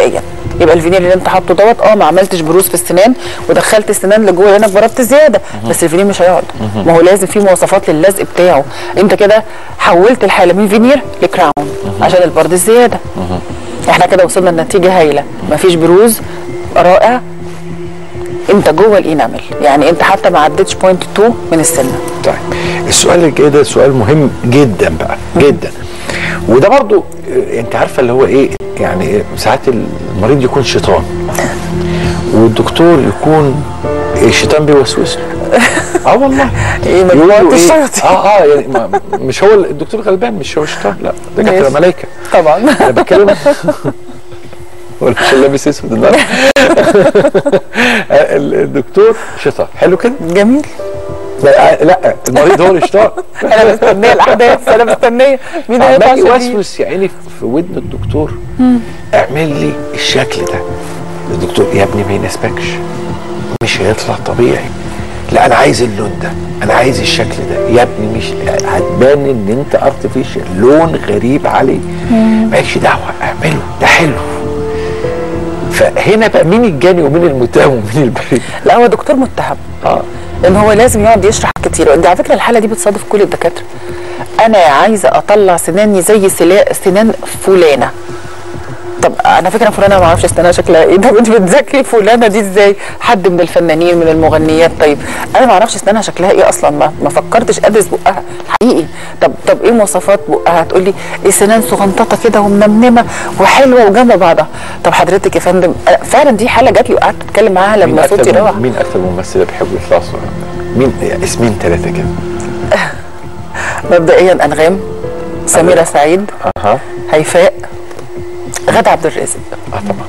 يبقى الفينير اللي انت حاطه دوت اه ما عملتش بروز في السنان ودخلت السنان لجوه هنا بربط زياده بس الفينير مش هيقعد ما هو لازم في مواصفات للزق بتاعه انت كده حولت الحاله من فينير لكراون عشان البرد الزياده احنا كده وصلنا لنتيجه هايله مفيش بروز رائع انت جوه الانامل يعني انت حتى ما عدتش بوينت 2 من السنه طيب السؤال اللي جاي ده سؤال مهم جدا بقى جدا وده برضو آه، انت عارفه اللي هو ايه يعني إيه، ساعات المريض يكون شيطان والدكتور يكون الشيطان بيوسوس له. اه والله ايه يقول له مجموعه إيه؟ الشياطين اه اه يعني ما مش هو الدكتور غلبان مش هو الشيطان لا دكاتره ماشي. ملايكه طبعا انا بتكلم ولا عشان لابس اسود النهارده الدكتور شيطان حلو كده جميل لا لا المريض هو الشيطان انا مستنيه الاحداث انا مستنيه مين هيطلع عمال شرير يوسوس يا عيني في ودن الدكتور اعمل لي الشكل ده الدكتور يا ابني ما يناسبكش مش هيطلع طبيعي لا انا عايز اللون ده انا عايز الشكل ده يا ابني مش هتبان ان انت ارتفيشال لون غريب عليه مالكش دعوه اعمله ده حلو فهنا بقى مين الجاني ومين المتهم ومين البريء لا هو دكتور متهم اه لان هو لازم يقعد يشرح كتير دي على فكره الحاله دي بتصادف كل الدكاتره انا عايزه اطلع سناني زي سلا- سنان فلانه طب انا فكره فلانه ما اعرفش سنانها شكلها ايه طب انت بتذاكري فلانه دي ازاي حد من الفنانين من المغنيات طيب انا ما اعرفش سنانها شكلها ايه اصلا ما, ما فكرتش ادرس بقها حقيقي طب طب ايه مواصفات بقها تقول لي إيه سنان صغنططه كده ومنمنمه وحلوه وجنب بعضها طب حضرتك يا فندم أنا فعلا دي حاله جات لي وقعدت اتكلم معاها مين لما صوتي اكتر روح مين اكتر ممثله بيحبوا يطلعوا صغير؟ مين يعني اسمين ثلاثه كده مبدئيا انغام سميره سعيد اها هيفاء غادة عبد الرازق اه طبعا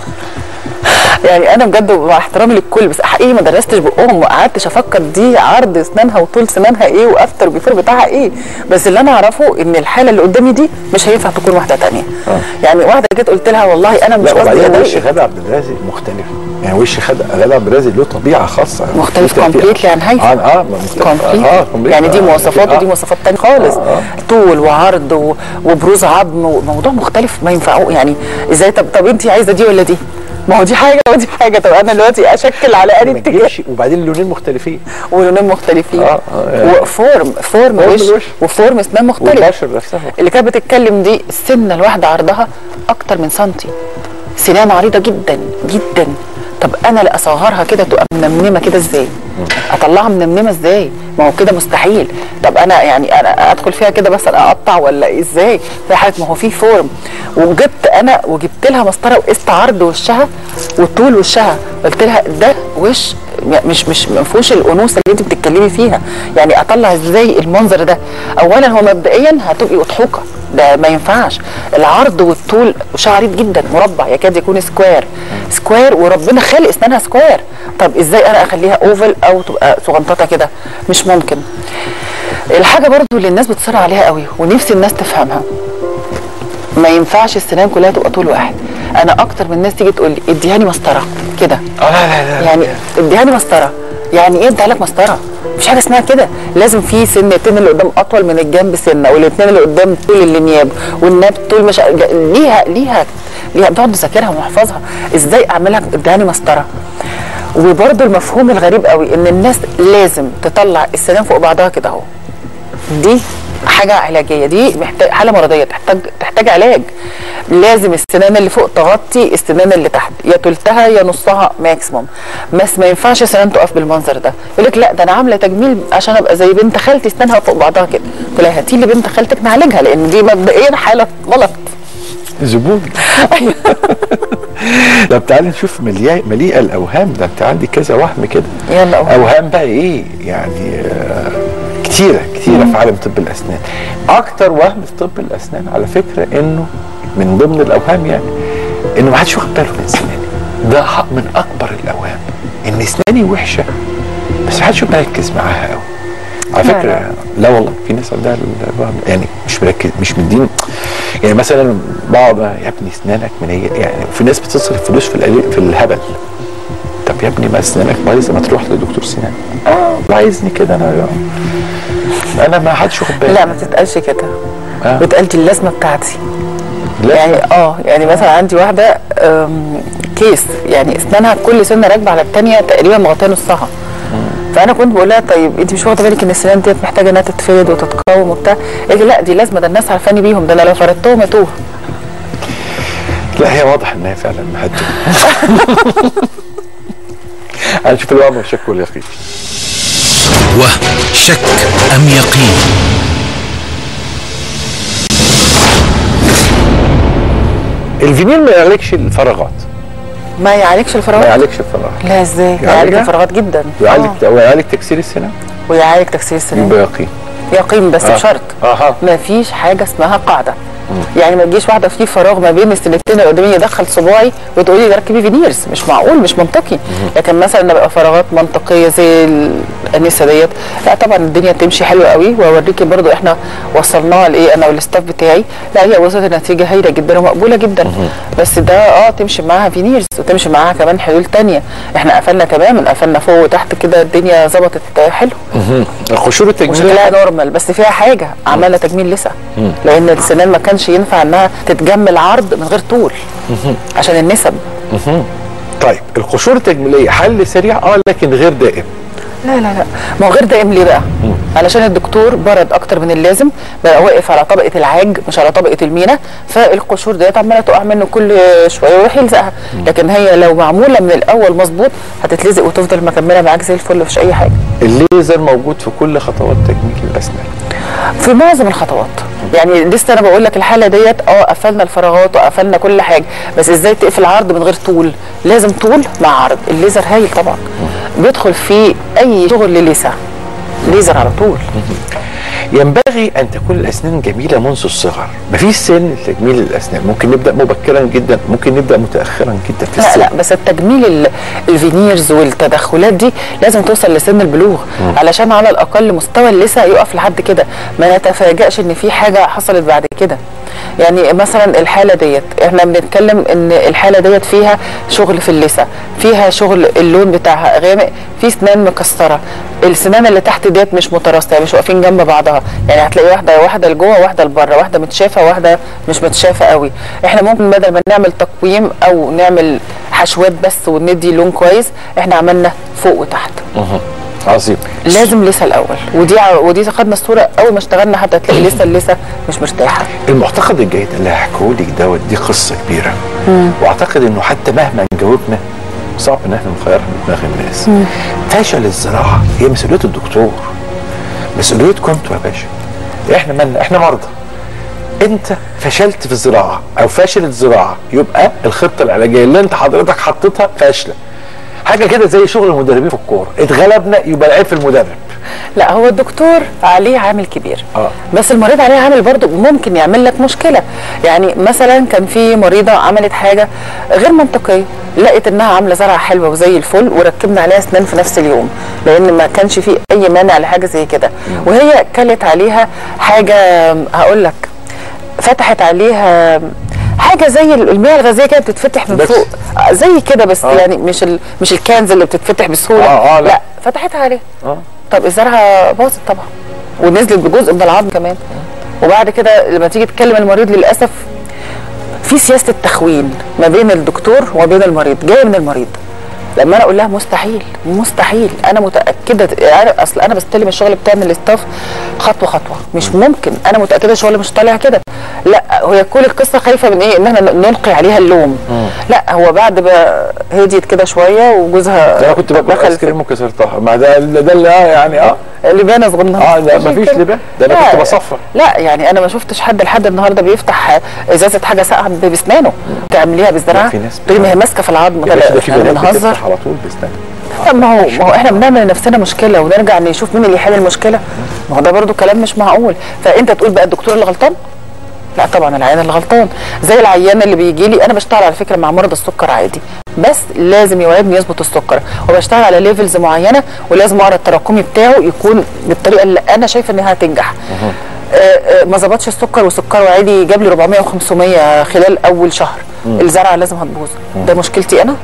يعني انا بجد مع احترامي للكل بس حقيقي ما درستش بقهم ما قعدتش افكر دي عرض اسنانها وطول سنانها ايه وافتر بيفور بتاعها ايه بس اللي انا اعرفه ان الحاله اللي قدامي دي مش هينفع تكون واحده تانية يعني واحده جيت قلت لها والله انا مش لا قصدي وبعدين وش اضايقك غادة عبد الرازق مختلف يعني وش خد- غادة عبد الرازق له طبيعه خاصه مختلف في- في- completely عن هيثم. اه اه مختلف كومبليت اه complete. يعني دي آه، مواصفات آه. ودي مواصفات تانية خالص آه، آه. طول وعرض و- وبروز عظم وموضوع مختلف ما ينفعوا يعني ازاي طب طب انت عايزه دي ولا دي؟ ما هو دي حاجه ودي حاجه طب انا دلوقتي اشكل على انهي ما اتجاه تجيبش وبعدين اللونين مختلفين ولونين مختلفين آه، آه، يعني. وفورم فورم فورم وش الوش. وفورم اسنان مختلف والبشر نفسها اللي كانت بتتكلم دي السنه الواحده عرضها اكتر من سنتي سنان عريضه جدا جدا طب انا اللي اصغرها كده تبقى منمنمه كده ازاي اطلعها منمنمه ازاي ما هو كده مستحيل طب انا يعني انا ادخل فيها كده بس انا اقطع ولا إيه ازاي في حاجه ما هو في فورم وجبت انا وجبت لها مسطره وقست عرض وشها وطول وشها قلت لها ده وش م- مش مش ما فيهوش الانوثه اللي انت بتتكلمي فيها يعني اطلع ازاي المنظر ده اولا هو مبدئيا هتبقي اضحوكه ده ما ينفعش العرض والطول شعريط جدا مربع يكاد يكون سكوير سكوير وربنا خالق اسنانها سكوير طب ازاي انا اخليها اوفل او تبقى صغنططه كده مش ممكن الحاجه برضو اللي الناس بتصر عليها قوي ونفسي الناس تفهمها ما ينفعش السنان كلها تبقى طول واحد انا اكتر من الناس تيجي تقول لي اديهاني مسطره كده اه لا لا لا يعني اديهاني مسطره يعني ايه اديها لك مسطره مفيش حاجه اسمها كده لازم في سنتين اللي قدام اطول من الجنب سنه والاثنين اللي قدام طول النياب والناب طول مش ليها ليها ليها بقعد اذاكرها ونحفظها ازاي اعملها اديهاني مسطره وبرده المفهوم الغريب قوي ان الناس لازم تطلع السنان فوق بعضها كده اهو دي حاجه علاجيه دي محتاج حاله مرضيه تحتاج تحتاج علاج لازم السنان اللي فوق تغطي السنان اللي تحت يا تلتها يا نصها ماكسيموم بس ما ينفعش سنان تقف بالمنظر ده يقول لك لا ده انا عامله تجميل عشان ابقى زي بنت خالتي سنانها فوق بعضها كده قلت لها هاتي لي بنت خالتك نعالجها لان دي مبدئيا حاله غلط زبون طب تعالي نشوف مليئة مليئة الأوهام ده أنت عندي كذا وهم كده يلا أوهام. أوهام بقى إيه يعني آه كتيرة كتيرة في عالم طب الأسنان أكتر وهم في طب الأسنان على فكرة إنه من ضمن الأوهام يعني إنه ما حدش واخد باله من سناني ده حق من أكبر الأوهام إن سناني وحشة بس ما حدش مركز معاها قوي على لا، فكرة لا والله في ناس عندها الوهم يعني مش مركز مش مدين يعني مثلا بقعد يا ابني اسنانك من هي يعني في ناس بتصرف فلوس في القليل- في الهبل طب يا ابني ما اسنانك بايظه ما تروح لدكتور سنان اه الله عايزني كده انا انا ما حدش واخد بالي لا ما تتقالش كده آه. بتقال دي اللازمه بتاعتي لا يعني اه يعني مثلا عندي واحده آم، كيس يعني اسنانها كل سنه راكبه على الثانيه تقريبا مغطيه نصها فانا كنت بقول لها طيب انت مش واخده بالك ان السنان ديت محتاجه انها تتفرد وتتقاوم وبتاع قالت لي لا دي لازمه ده الناس عارفاني بيهم ده انا لو فردتهم يتوه لا هي واضح ان هي فعلا مهدوه هنشوف الوهم والشك واليقين وهم شك أم يقين الفينيل ما يعالجش الفراغات ما يعالجش ما الفراغات يعالجش الفراغات لا ازاي يعالجها؟ يعالج الفراغات جدا يعالج آه. ويعالج تكسير السنان ويعالج تكسير السنان بيقين يقين بس آه. بشرط اها ما فيش حاجه اسمها قاعده يعني ما تجيش واحده في فراغ ما بين السنتين اللي قدامي يدخل صباعي وتقولي ده ركبي فينيرز مش معقول مش منطقي لكن مثلا نبقى فراغات منطقيه زي الانسه ديت لا طبعا الدنيا تمشي حلوه قوي واوريكي برضو احنا وصلناها لايه انا والستاف بتاعي لا هي وصلت لنتيجه هايله جدا ومقبوله جدا بس ده اه تمشي معاها فينيرز وتمشي معاها كمان حلول تانية احنا قفلنا تماما قفلنا فوق وتحت كده الدنيا ظبطت حلو القشور التجميليه وشكلها نورمال بس فيها حاجه عماله تجميل لسه لان السنان ما كانش ينفع انها تتجمل عرض من غير طول عشان النسب طيب القشور التجميليه حل سريع اه لكن غير دائم لا لا لا ما هو غير دائم ليه بقى؟ علشان الدكتور برد اكتر من اللازم بقى واقف على طبقه العاج مش على طبقه المينا فالقشور ديت عماله تقع منه كل شويه ويروح يلزقها لكن هي لو معموله من الاول مظبوط هتتلزق وتفضل مكمله معاك زي الفل مفيش اي حاجه الليزر موجود في كل خطوات تجميل الاسنان في معظم الخطوات يعني لسه انا بقول لك الحاله ديت اه قفلنا الفراغات وقفلنا كل حاجه بس ازاي تقفل عرض من غير طول لازم طول مع عرض الليزر هايل طبعا بيدخل فيه اي شغل لليسا ليزر على طول ينبغي ان تكون الاسنان جميله منذ الصغر مفيش سن لتجميل الاسنان ممكن نبدا مبكرا جدا ممكن نبدا متاخرا جدا في لا السن لا بس التجميل ال- الفينيرز والتدخلات دي لازم توصل لسن البلوغ علشان على الاقل مستوى اللثه يقف لحد كده ما نتفاجئش ان في حاجه حصلت بعد كده يعني مثلا الحاله ديت احنا بنتكلم ان الحاله ديت فيها شغل في اللثه فيها شغل اللون بتاعها غامق في سنان مكسره السنان اللي تحت ديت مش متراصه يعني مش واقفين جنب بعضها يعني هتلاقي واحده واحده لجوه واحده لبره واحده متشافه واحده مش متشافه قوي احنا ممكن بدل ما نعمل تقويم او نعمل حشوات بس وندي لون كويس احنا عملنا فوق وتحت عظيم لازم لسه الاول ودي ع- ودي خدنا الصوره اول ما اشتغلنا حتى تلاقي لسه اللسه مش مرتاحه المعتقد الجيد اللي هحكيه لك دوت دي قصه كبيره واعتقد انه حتى مهما جاوبنا صعب ان احنا نغيرها من دماغ الناس فشل الزراعه هي مسؤوليه الدكتور مسؤوليتكم انتوا يا باشا احنا مالنا احنا مرضى انت فشلت في الزراعه او فاشل الزراعه يبقى الخطه العلاجيه اللي انت حضرتك حطيتها فاشله حاجه كده زي شغل المدربين في الكوره اتغلبنا يبقى العيب في المدرب لا هو الدكتور عليه عامل كبير آه. بس المريض عليه عامل برضه ممكن يعمل لك مشكله يعني مثلا كان في مريضه عملت حاجه غير منطقيه لقيت انها عامله زرعه حلوه وزي الفل وركبنا عليها اسنان في نفس اليوم لان ما كانش في اي مانع لحاجه زي كده وهي كلت عليها حاجه هقول لك فتحت عليها حاجه زي المياه الغازيه كده بتتفتح من بس. فوق آه، زي كده بس آه. يعني مش ال... مش الكنز اللي بتتفتح بسهوله آه، آه، لا. لا فتحتها عليها اه طب الزرعه باظت طبعا ونزلت بجزء من العظم كمان وبعد كده لما تيجي تكلم المريض للاسف في سياسه التخوين ما بين الدكتور وما بين المريض جايه من المريض لما انا اقول لها مستحيل مستحيل انا متاكده انا اصل انا بستلم الشغل بتاعي من الاستاف خطوه خطوه مش ممكن انا متاكده الشغل مش طالع كده لا هي كل القصه خايفه من ايه ان احنا نلقي عليها اللوم لا هو بعد ما هديت كده شويه وجوزها ده انا كنت باكل دخل ايس في- كريم وكسرتها ما ده ده اللي آه يعني اه لبانه صغننه اه لا عشان مفيش كده. لبان ده انا لا، كنت بصفر لا يعني انا ما شفتش حد لحد النهارده بيفتح ازازه حاجه ساقعه ب- باسنانه تعمليها بالزراعه لا، في ناس تقولي ما هي ماسكه في العظم يا باشا ده لا في احنا بنات بنهزر بتفتح على طول بسنان طب ما هو ما هو احنا بنعمل لنفسنا مشكله ونرجع نشوف مين اللي يحل المشكله ما هو ده برضو كلام مش معقول فانت تقول بقى الدكتور اللي غلطان لا طبعا العيان اللي غلطان زي العيان اللي بيجي لي انا بشتغل على فكره مع مرضى السكر عادي بس لازم يوعدني يظبط السكر وبشتغل على ليفلز معينه ولازم اقرا التراكمي بتاعه يكون بالطريقه اللي انا شايفه انها هتنجح آه، آه، ما ظبطش السكر وسكره عادي جاب لي 400 و500 خلال اول شهر الزرعه لازم هتبوظ ده مشكلتي انا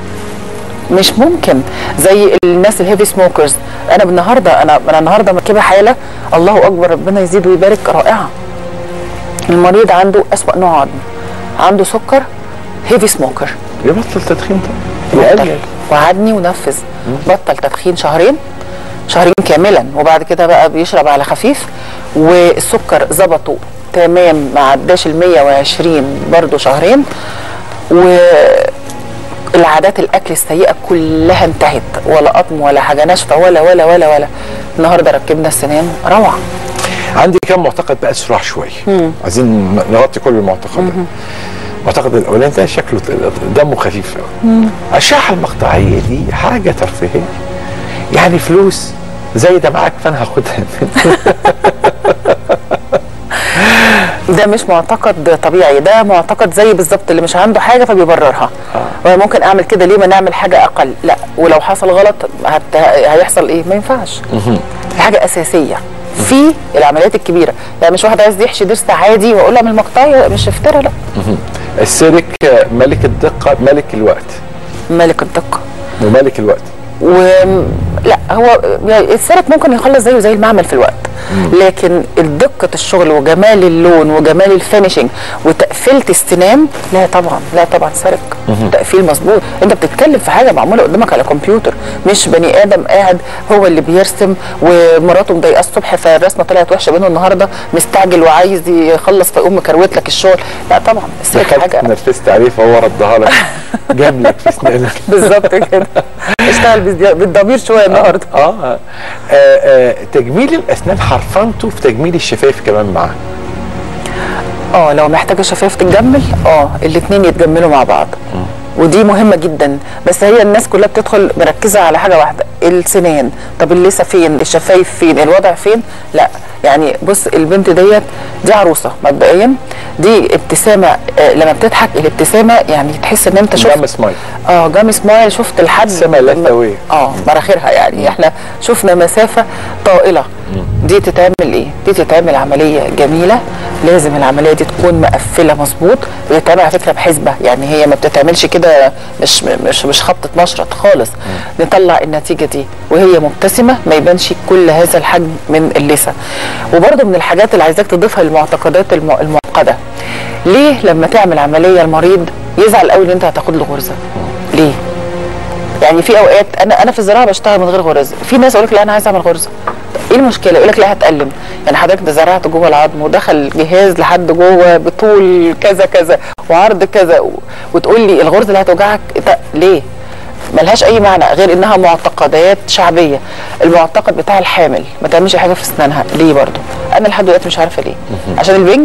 مش ممكن زي الناس الهيفي سموكرز انا النهارده انا انا النهارده مركبه حاله الله اكبر ربنا يزيد ويبارك رائعه المريض عنده اسوأ نوع عظم عنده سكر هيفي سموكر يبطل تدخين ده بطل يقلل وعدني ونفذ بطل تدخين شهرين شهرين كاملا وبعد كده بقى بيشرب على خفيف والسكر ظبطه تمام ما عداش ال 120 برضه شهرين والعادات الاكل السيئه كلها انتهت ولا قطم ولا حاجه ناشفه ولا ولا ولا ولا النهارده ركبنا السنان روعه عندي كم معتقد بقى سراح شويه عايزين نغطي كل المعتقدات المعتقد الاولاني ده شكله دمه خفيف قوي الاشعه المقطعيه دي حاجه ترفيهيه يعني فلوس زي ده معاك فانا هاخدها منك. ده مش معتقد طبيعي ده معتقد زي بالظبط اللي مش عنده حاجه فبيبررها آه. ممكن اعمل كده ليه ما نعمل حاجه اقل لا ولو حصل غلط هت... هيحصل ايه ما ينفعش دي حاجه اساسيه في العمليات الكبيره يعني مش واحد عايز يحشي ضرس عادي واقول له اعمل مقطعي مش افترى لا السيرك ملك الدقه ملك الوقت ملك الدقه وملك الوقت و لا هو يعني السرك ممكن يخلص زيه زي المعمل في الوقت لكن دقة الشغل وجمال اللون وجمال الفينيشنج وتقفيلة السنان لا طبعا لا طبعا سرك تقفيل مظبوط انت بتتكلم في حاجة معمولة قدامك على كمبيوتر مش بني ادم قاعد هو اللي بيرسم ومراته مضايقاه الصبح فالرسمة طلعت وحشة منه النهارده مستعجل وعايز يخلص فيقوم مكروت لك الشغل لا طبعا السرك دخلت حاجة نرفزت عليه فهو ردها لك جاملك في اسنانك بالظبط كده اشتغل بالض- بالضمير شوية النهارده آه. آه. آه تجميل الاسنان حرفنته في تجميل الشفايف كمان معاه اه لو محتاجه شفايف تتجمل اه الاثنين يتجملوا مع بعض ودي مهمه جدا بس هي الناس كلها بتدخل مركزه على حاجه واحده السنان طب اللثه فين الشفايف فين الوضع فين لا يعني بص البنت ديت دي عروسه مبدئيا دي ابتسامه آه لما بتضحك الابتسامه يعني تحس ان انت شفت جام سمايل اه جام سمايل شفت لحد سما لثوية. اه مراخيرها يعني احنا شفنا مسافه طائله دي تتعمل ايه؟ دي تتعمل عمليه جميله لازم العمليه دي تكون مقفله مظبوط وتتعمل على فكره بحسبه يعني هي ما بتتعملش كده مش مش مش خبطه مشرط خالص نطلع النتيجه دي وهي مبتسمه ما يبانش كل هذا الحجم من اللثه وبرده من الحاجات اللي عايزاك تضيفها للمعتقدات الم- المعقده ليه لما تعمل عمليه المريض يزعل قوي ان انت هتاخد له غرزه ليه يعني في اوقات انا انا في الزراعه بشتغل من غير غرز في ناس يقول لك لا انا عايز اعمل غرزه ايه المشكله يقول لك لا هتألم يعني حضرتك ده زرعت جوه العظم ودخل جهاز لحد جوه بطول كذا كذا وعرض كذا و... وتقول لي الغرزه اللي هتوجعك ده ليه ملهاش اي معنى غير انها معتقدات شعبيه المعتقد بتاع الحامل ما تعملش حاجه في اسنانها ليه برضو انا لحد دلوقتي مش عارفه ليه عشان البنج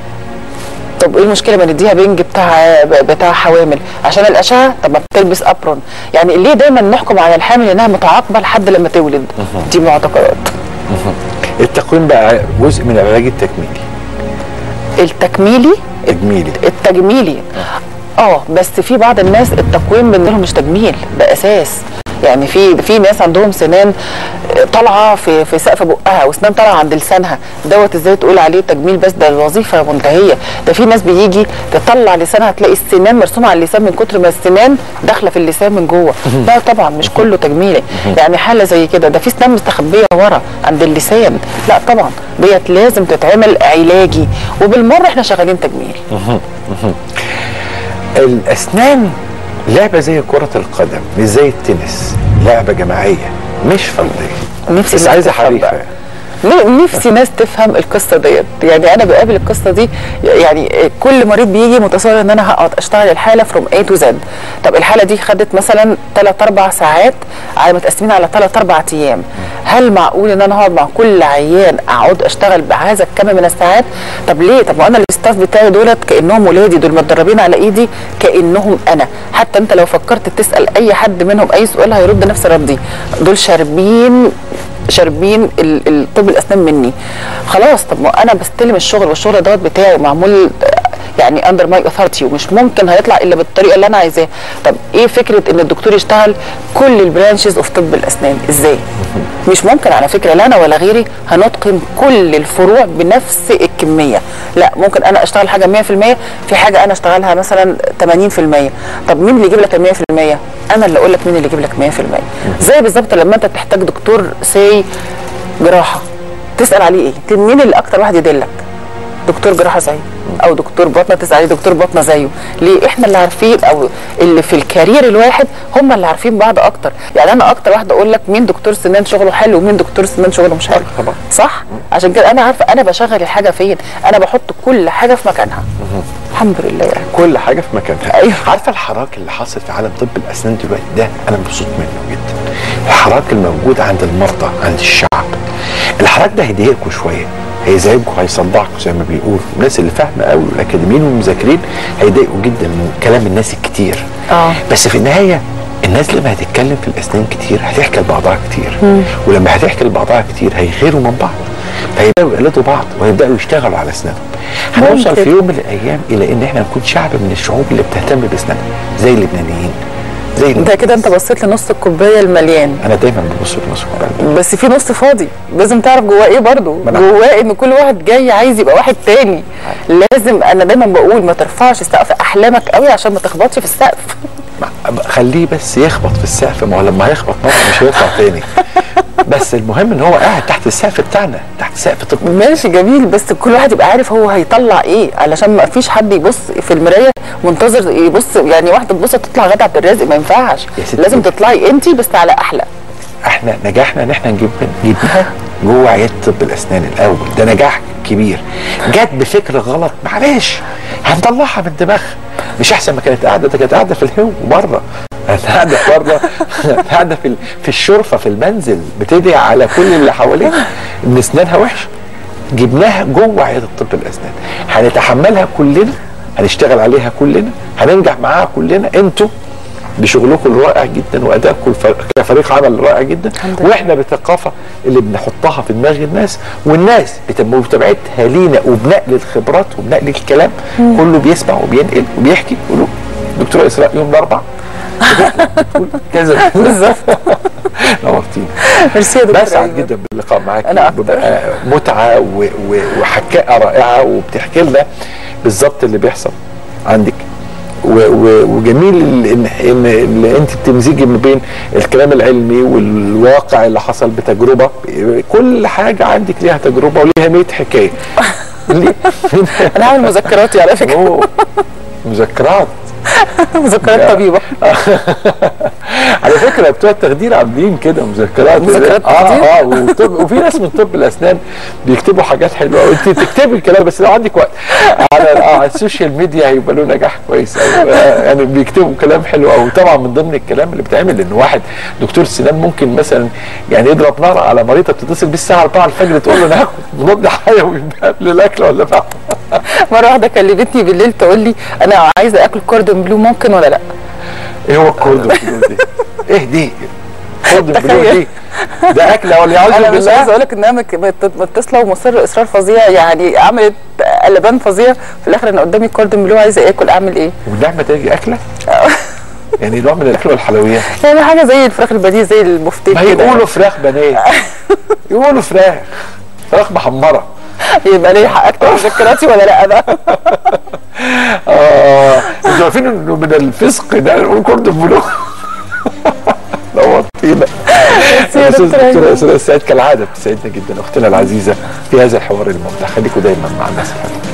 طب ايه المشكله ما نديها بنج بتاع بتاع حوامل عشان الاشعه طب ما بتلبس ابرون يعني ليه دايما نحكم على الحامل انها متعاقبه لحد لما تولد دي معتقدات التقويم بقى جزء من العلاج التكميلي التكميلي تجميلي التجميلي اه بس في بعض الناس التقويم بالنسبه لهم مش تجميل ده اساس يعني في في ناس عندهم سنان طالعه في في سقف بقها وسنان طالعه عند لسانها دوت ازاي تقول عليه تجميل بس ده الوظيفه منتهيه ده في ناس بيجي تطلع لسانها تلاقي السنان مرسومه على اللسان من كتر ما السنان داخله في اللسان من جوه لا طبعا مش كله تجميلي يعني حاله زي كده ده في سنان مستخبيه ورا عند اللسان لا طبعا ديت لازم تتعمل علاجي وبالمره احنا شغالين تجميل الاسنان لعبه زي كره القدم مش زي التنس لعبه جماعيه مش فرديه نفسي بس الناس عايزه تفهم حريفه بقى. ن- نفسي ناس تفهم القصه ديت يعني انا بقابل القصه دي يعني كل مريض بيجي متصور ان انا هقعد اشتغل الحاله فروم اي تو زد طب الحاله دي خدت مثلا 3 4 ساعات على متقسمين على 3 4 ايام هل معقول ان انا هقعد مع كل عيان اقعد اشتغل بهذا الكم من الساعات طب ليه طب ما انا الستاف بتاعي دولت كانهم ولادي دول متدربين على ايدي كانهم انا حتى انت لو فكرت تسال اي حد منهم اي سؤال هيرد نفس ردي دول شاربين شاربين ال- ال- طب الاسنان مني خلاص طب ما انا بستلم الشغل والشغل دوت بتاعي معمول يعني اندر ماي اوثورتي ومش ممكن هيطلع الا بالطريقه اللي انا عايزاها طب ايه فكره ان الدكتور يشتغل كل البرانشز اوف طب الاسنان ازاي مش ممكن على فكره لا انا ولا غيري هنتقن كل الفروع بنفس الكميه لا ممكن انا اشتغل حاجه 100% في حاجه انا اشتغلها مثلا 80% طب مين اللي يجيب لك ال 100% انا اللي اقول لك مين اللي يجيب لك 100% زي بالظبط لما انت تحتاج دكتور سي جراحه تسال عليه ايه مين اللي اكتر واحد يدلك دكتور جراحه زي او دكتور باطنه تسال عليه دكتور باطنه زيه ليه احنا اللي عارفين او اللي في الكارير الواحد هم اللي عارفين بعض اكتر يعني انا اكتر واحده اقول لك مين دكتور سنان شغله حلو ومين دكتور سنان شغله مش حلو طبعا. صح عشان كده انا عارفه انا بشغل الحاجه فين انا بحط كل حاجه في مكانها الحمد لله يعني كل حاجه في مكانها أيوة. عارفه الحراك اللي حاصل في عالم طب الاسنان دلوقتي ده انا مبسوط منه جدا الحراك الموجود عند المرضى عند الشعب الحراك ده هيضايقكم شويه هيزعجكم هيصدعكم زي ما بيقولوا الناس اللي فاهمه قوي والاكاديميين والمذاكرين هيضايقوا جدا من كلام الناس الكتير آه. بس في النهايه الناس لما هتتكلم في الاسنان كتير هتحكي لبعضها كتير ولما هتحكي لبعضها كتير هيغيروا من بعض فيبداوا يقلدوا بعض ويبداوا يشتغلوا على اسنانهم هنوصل ممكن. في يوم من الايام الى ان احنا نكون شعب من الشعوب اللي بتهتم باسنانها زي اللبنانيين زي ده كده انت بصيت لنص الكوبايه المليان انا دايما ببص لنص الكوبايه بس في نص فاضي لازم تعرف جواه ايه برضه ما أنا- جواه ان كل واحد جاي عايز يبقى واحد تاني لازم انا دايما بقول ما ترفعش سقف احلامك قوي عشان ما تخبطش في السقف ما- خليه بس يخبط في السقف ما هو لما هيخبط مره مش هيطلع تاني بس المهم ان هو قاعد تحت السقف بتاعنا تحت سقف طب ماشي جميل بس كل واحد يبقى عارف هو هيطلع ايه علشان ما فيش حد يبص في المرايه منتظر يبص يعني واحده تبص تطلع غدا عبد الرازق ما ينفعش يا ستي. لازم تطلعي انت بس على احلى احنا نجحنا ان احنا نجيب جبناها جوه عياده طب الاسنان الاول ده نجاح كبير جت بفكر غلط معلش هنطلعها من دماغها مش احسن ما كانت قاعده ده كانت قاعده في الهو بره كانت قاعده بره قاعده في ال- في الشرفه في المنزل بتدعي على كل اللي حواليها ان اسنانها وحشه جبناها جوه عياده طب الاسنان هنتحملها كلنا هنشتغل عليها كلنا هننجح معاها كلنا انتوا بشغلكم الرائع جدا وادائكم الف- كفريق عمل رائع جدا الحمد لله. واحنا بالثقافه اللي بنحطها في دماغ الناس والناس بت- بمتابعتها لينا وبنقل الخبرات وبنقل الكلام كله بيسمع وبينقل وبيحكي يقولوا دكتوره اسراء يوم الاربعاء بتقول كذا بالظبط نورتيني ميرسي يا دكتور بسعد أيمن. جدا باللقاء معاك أنا أكتر. بيبقى متعه و- و- وحكاءه رائعه وبتحكي لنا بالظبط اللي بيحصل عندك و- و- وجميل ال- ان ان ان انت بتمزجي ما بين الكلام العلمي والواقع اللي حصل بتجربه كل حاجه عندك ليها تجربه وليها 100 حكايه ليه؟ انا هعمل مذكراتي على فكره أوه، مذكرات مذكرات طبيبه على فكره بتوع التخدير عاملين كده مذكرات مذكرات اه كتير؟ اه وطب وفي ناس من طب الاسنان بيكتبوا حاجات حلوه وانت تكتبي الكلام بس لو عندك وقت على, آه على السوشيال ميديا هيبقى له نجاح كويس أوي. آه، يعني بيكتبوا كلام حلو قوي طبعا من ضمن الكلام اللي بيتعمل ان واحد دكتور سنان ممكن مثلا يعني يضرب نار على مريضه بتتصل بيه الساعه 4 الفجر تقول له انا هاخد مضاد حيوي قبل الاكل ولا بعد مره واحده كلمتني بالليل تقول لي انا عايزه اكل كوردون بلو ممكن ولا لا ايه هو الكوردون بلو دي؟ ايه دي؟ كوردون بلو تخيل. دي ده اكل ولا يعوذ انا مش بالله عايزه اقول لك انها مك- مت- متصله ومصر اصرار فظيع يعني عملت قلبان فظيع في الاخر انا قدامي كوردون بلو عايزه اكل اعمل ايه؟ والنعمه تيجي اكله يعني نوع من الاكل والحلويات يعني حاجه زي الفراخ البديه زي البفتيك ما كده يقولوا فراخ بانيه يقولوا فراخ فراخ محمره يبقى ليه حق اكتب مذكراتي ولا لا بقى؟ اه انتوا عارفين انه من الفسق ده نقول كوردون بلو نورتينا يا الاستاذ دكتور دكتور أيمن. اسراء السعيد كالعاده بتسعدنا جدا اختنا العزيزه في هذا الحوار الممتع خليكم دايما مع الناس الحلوه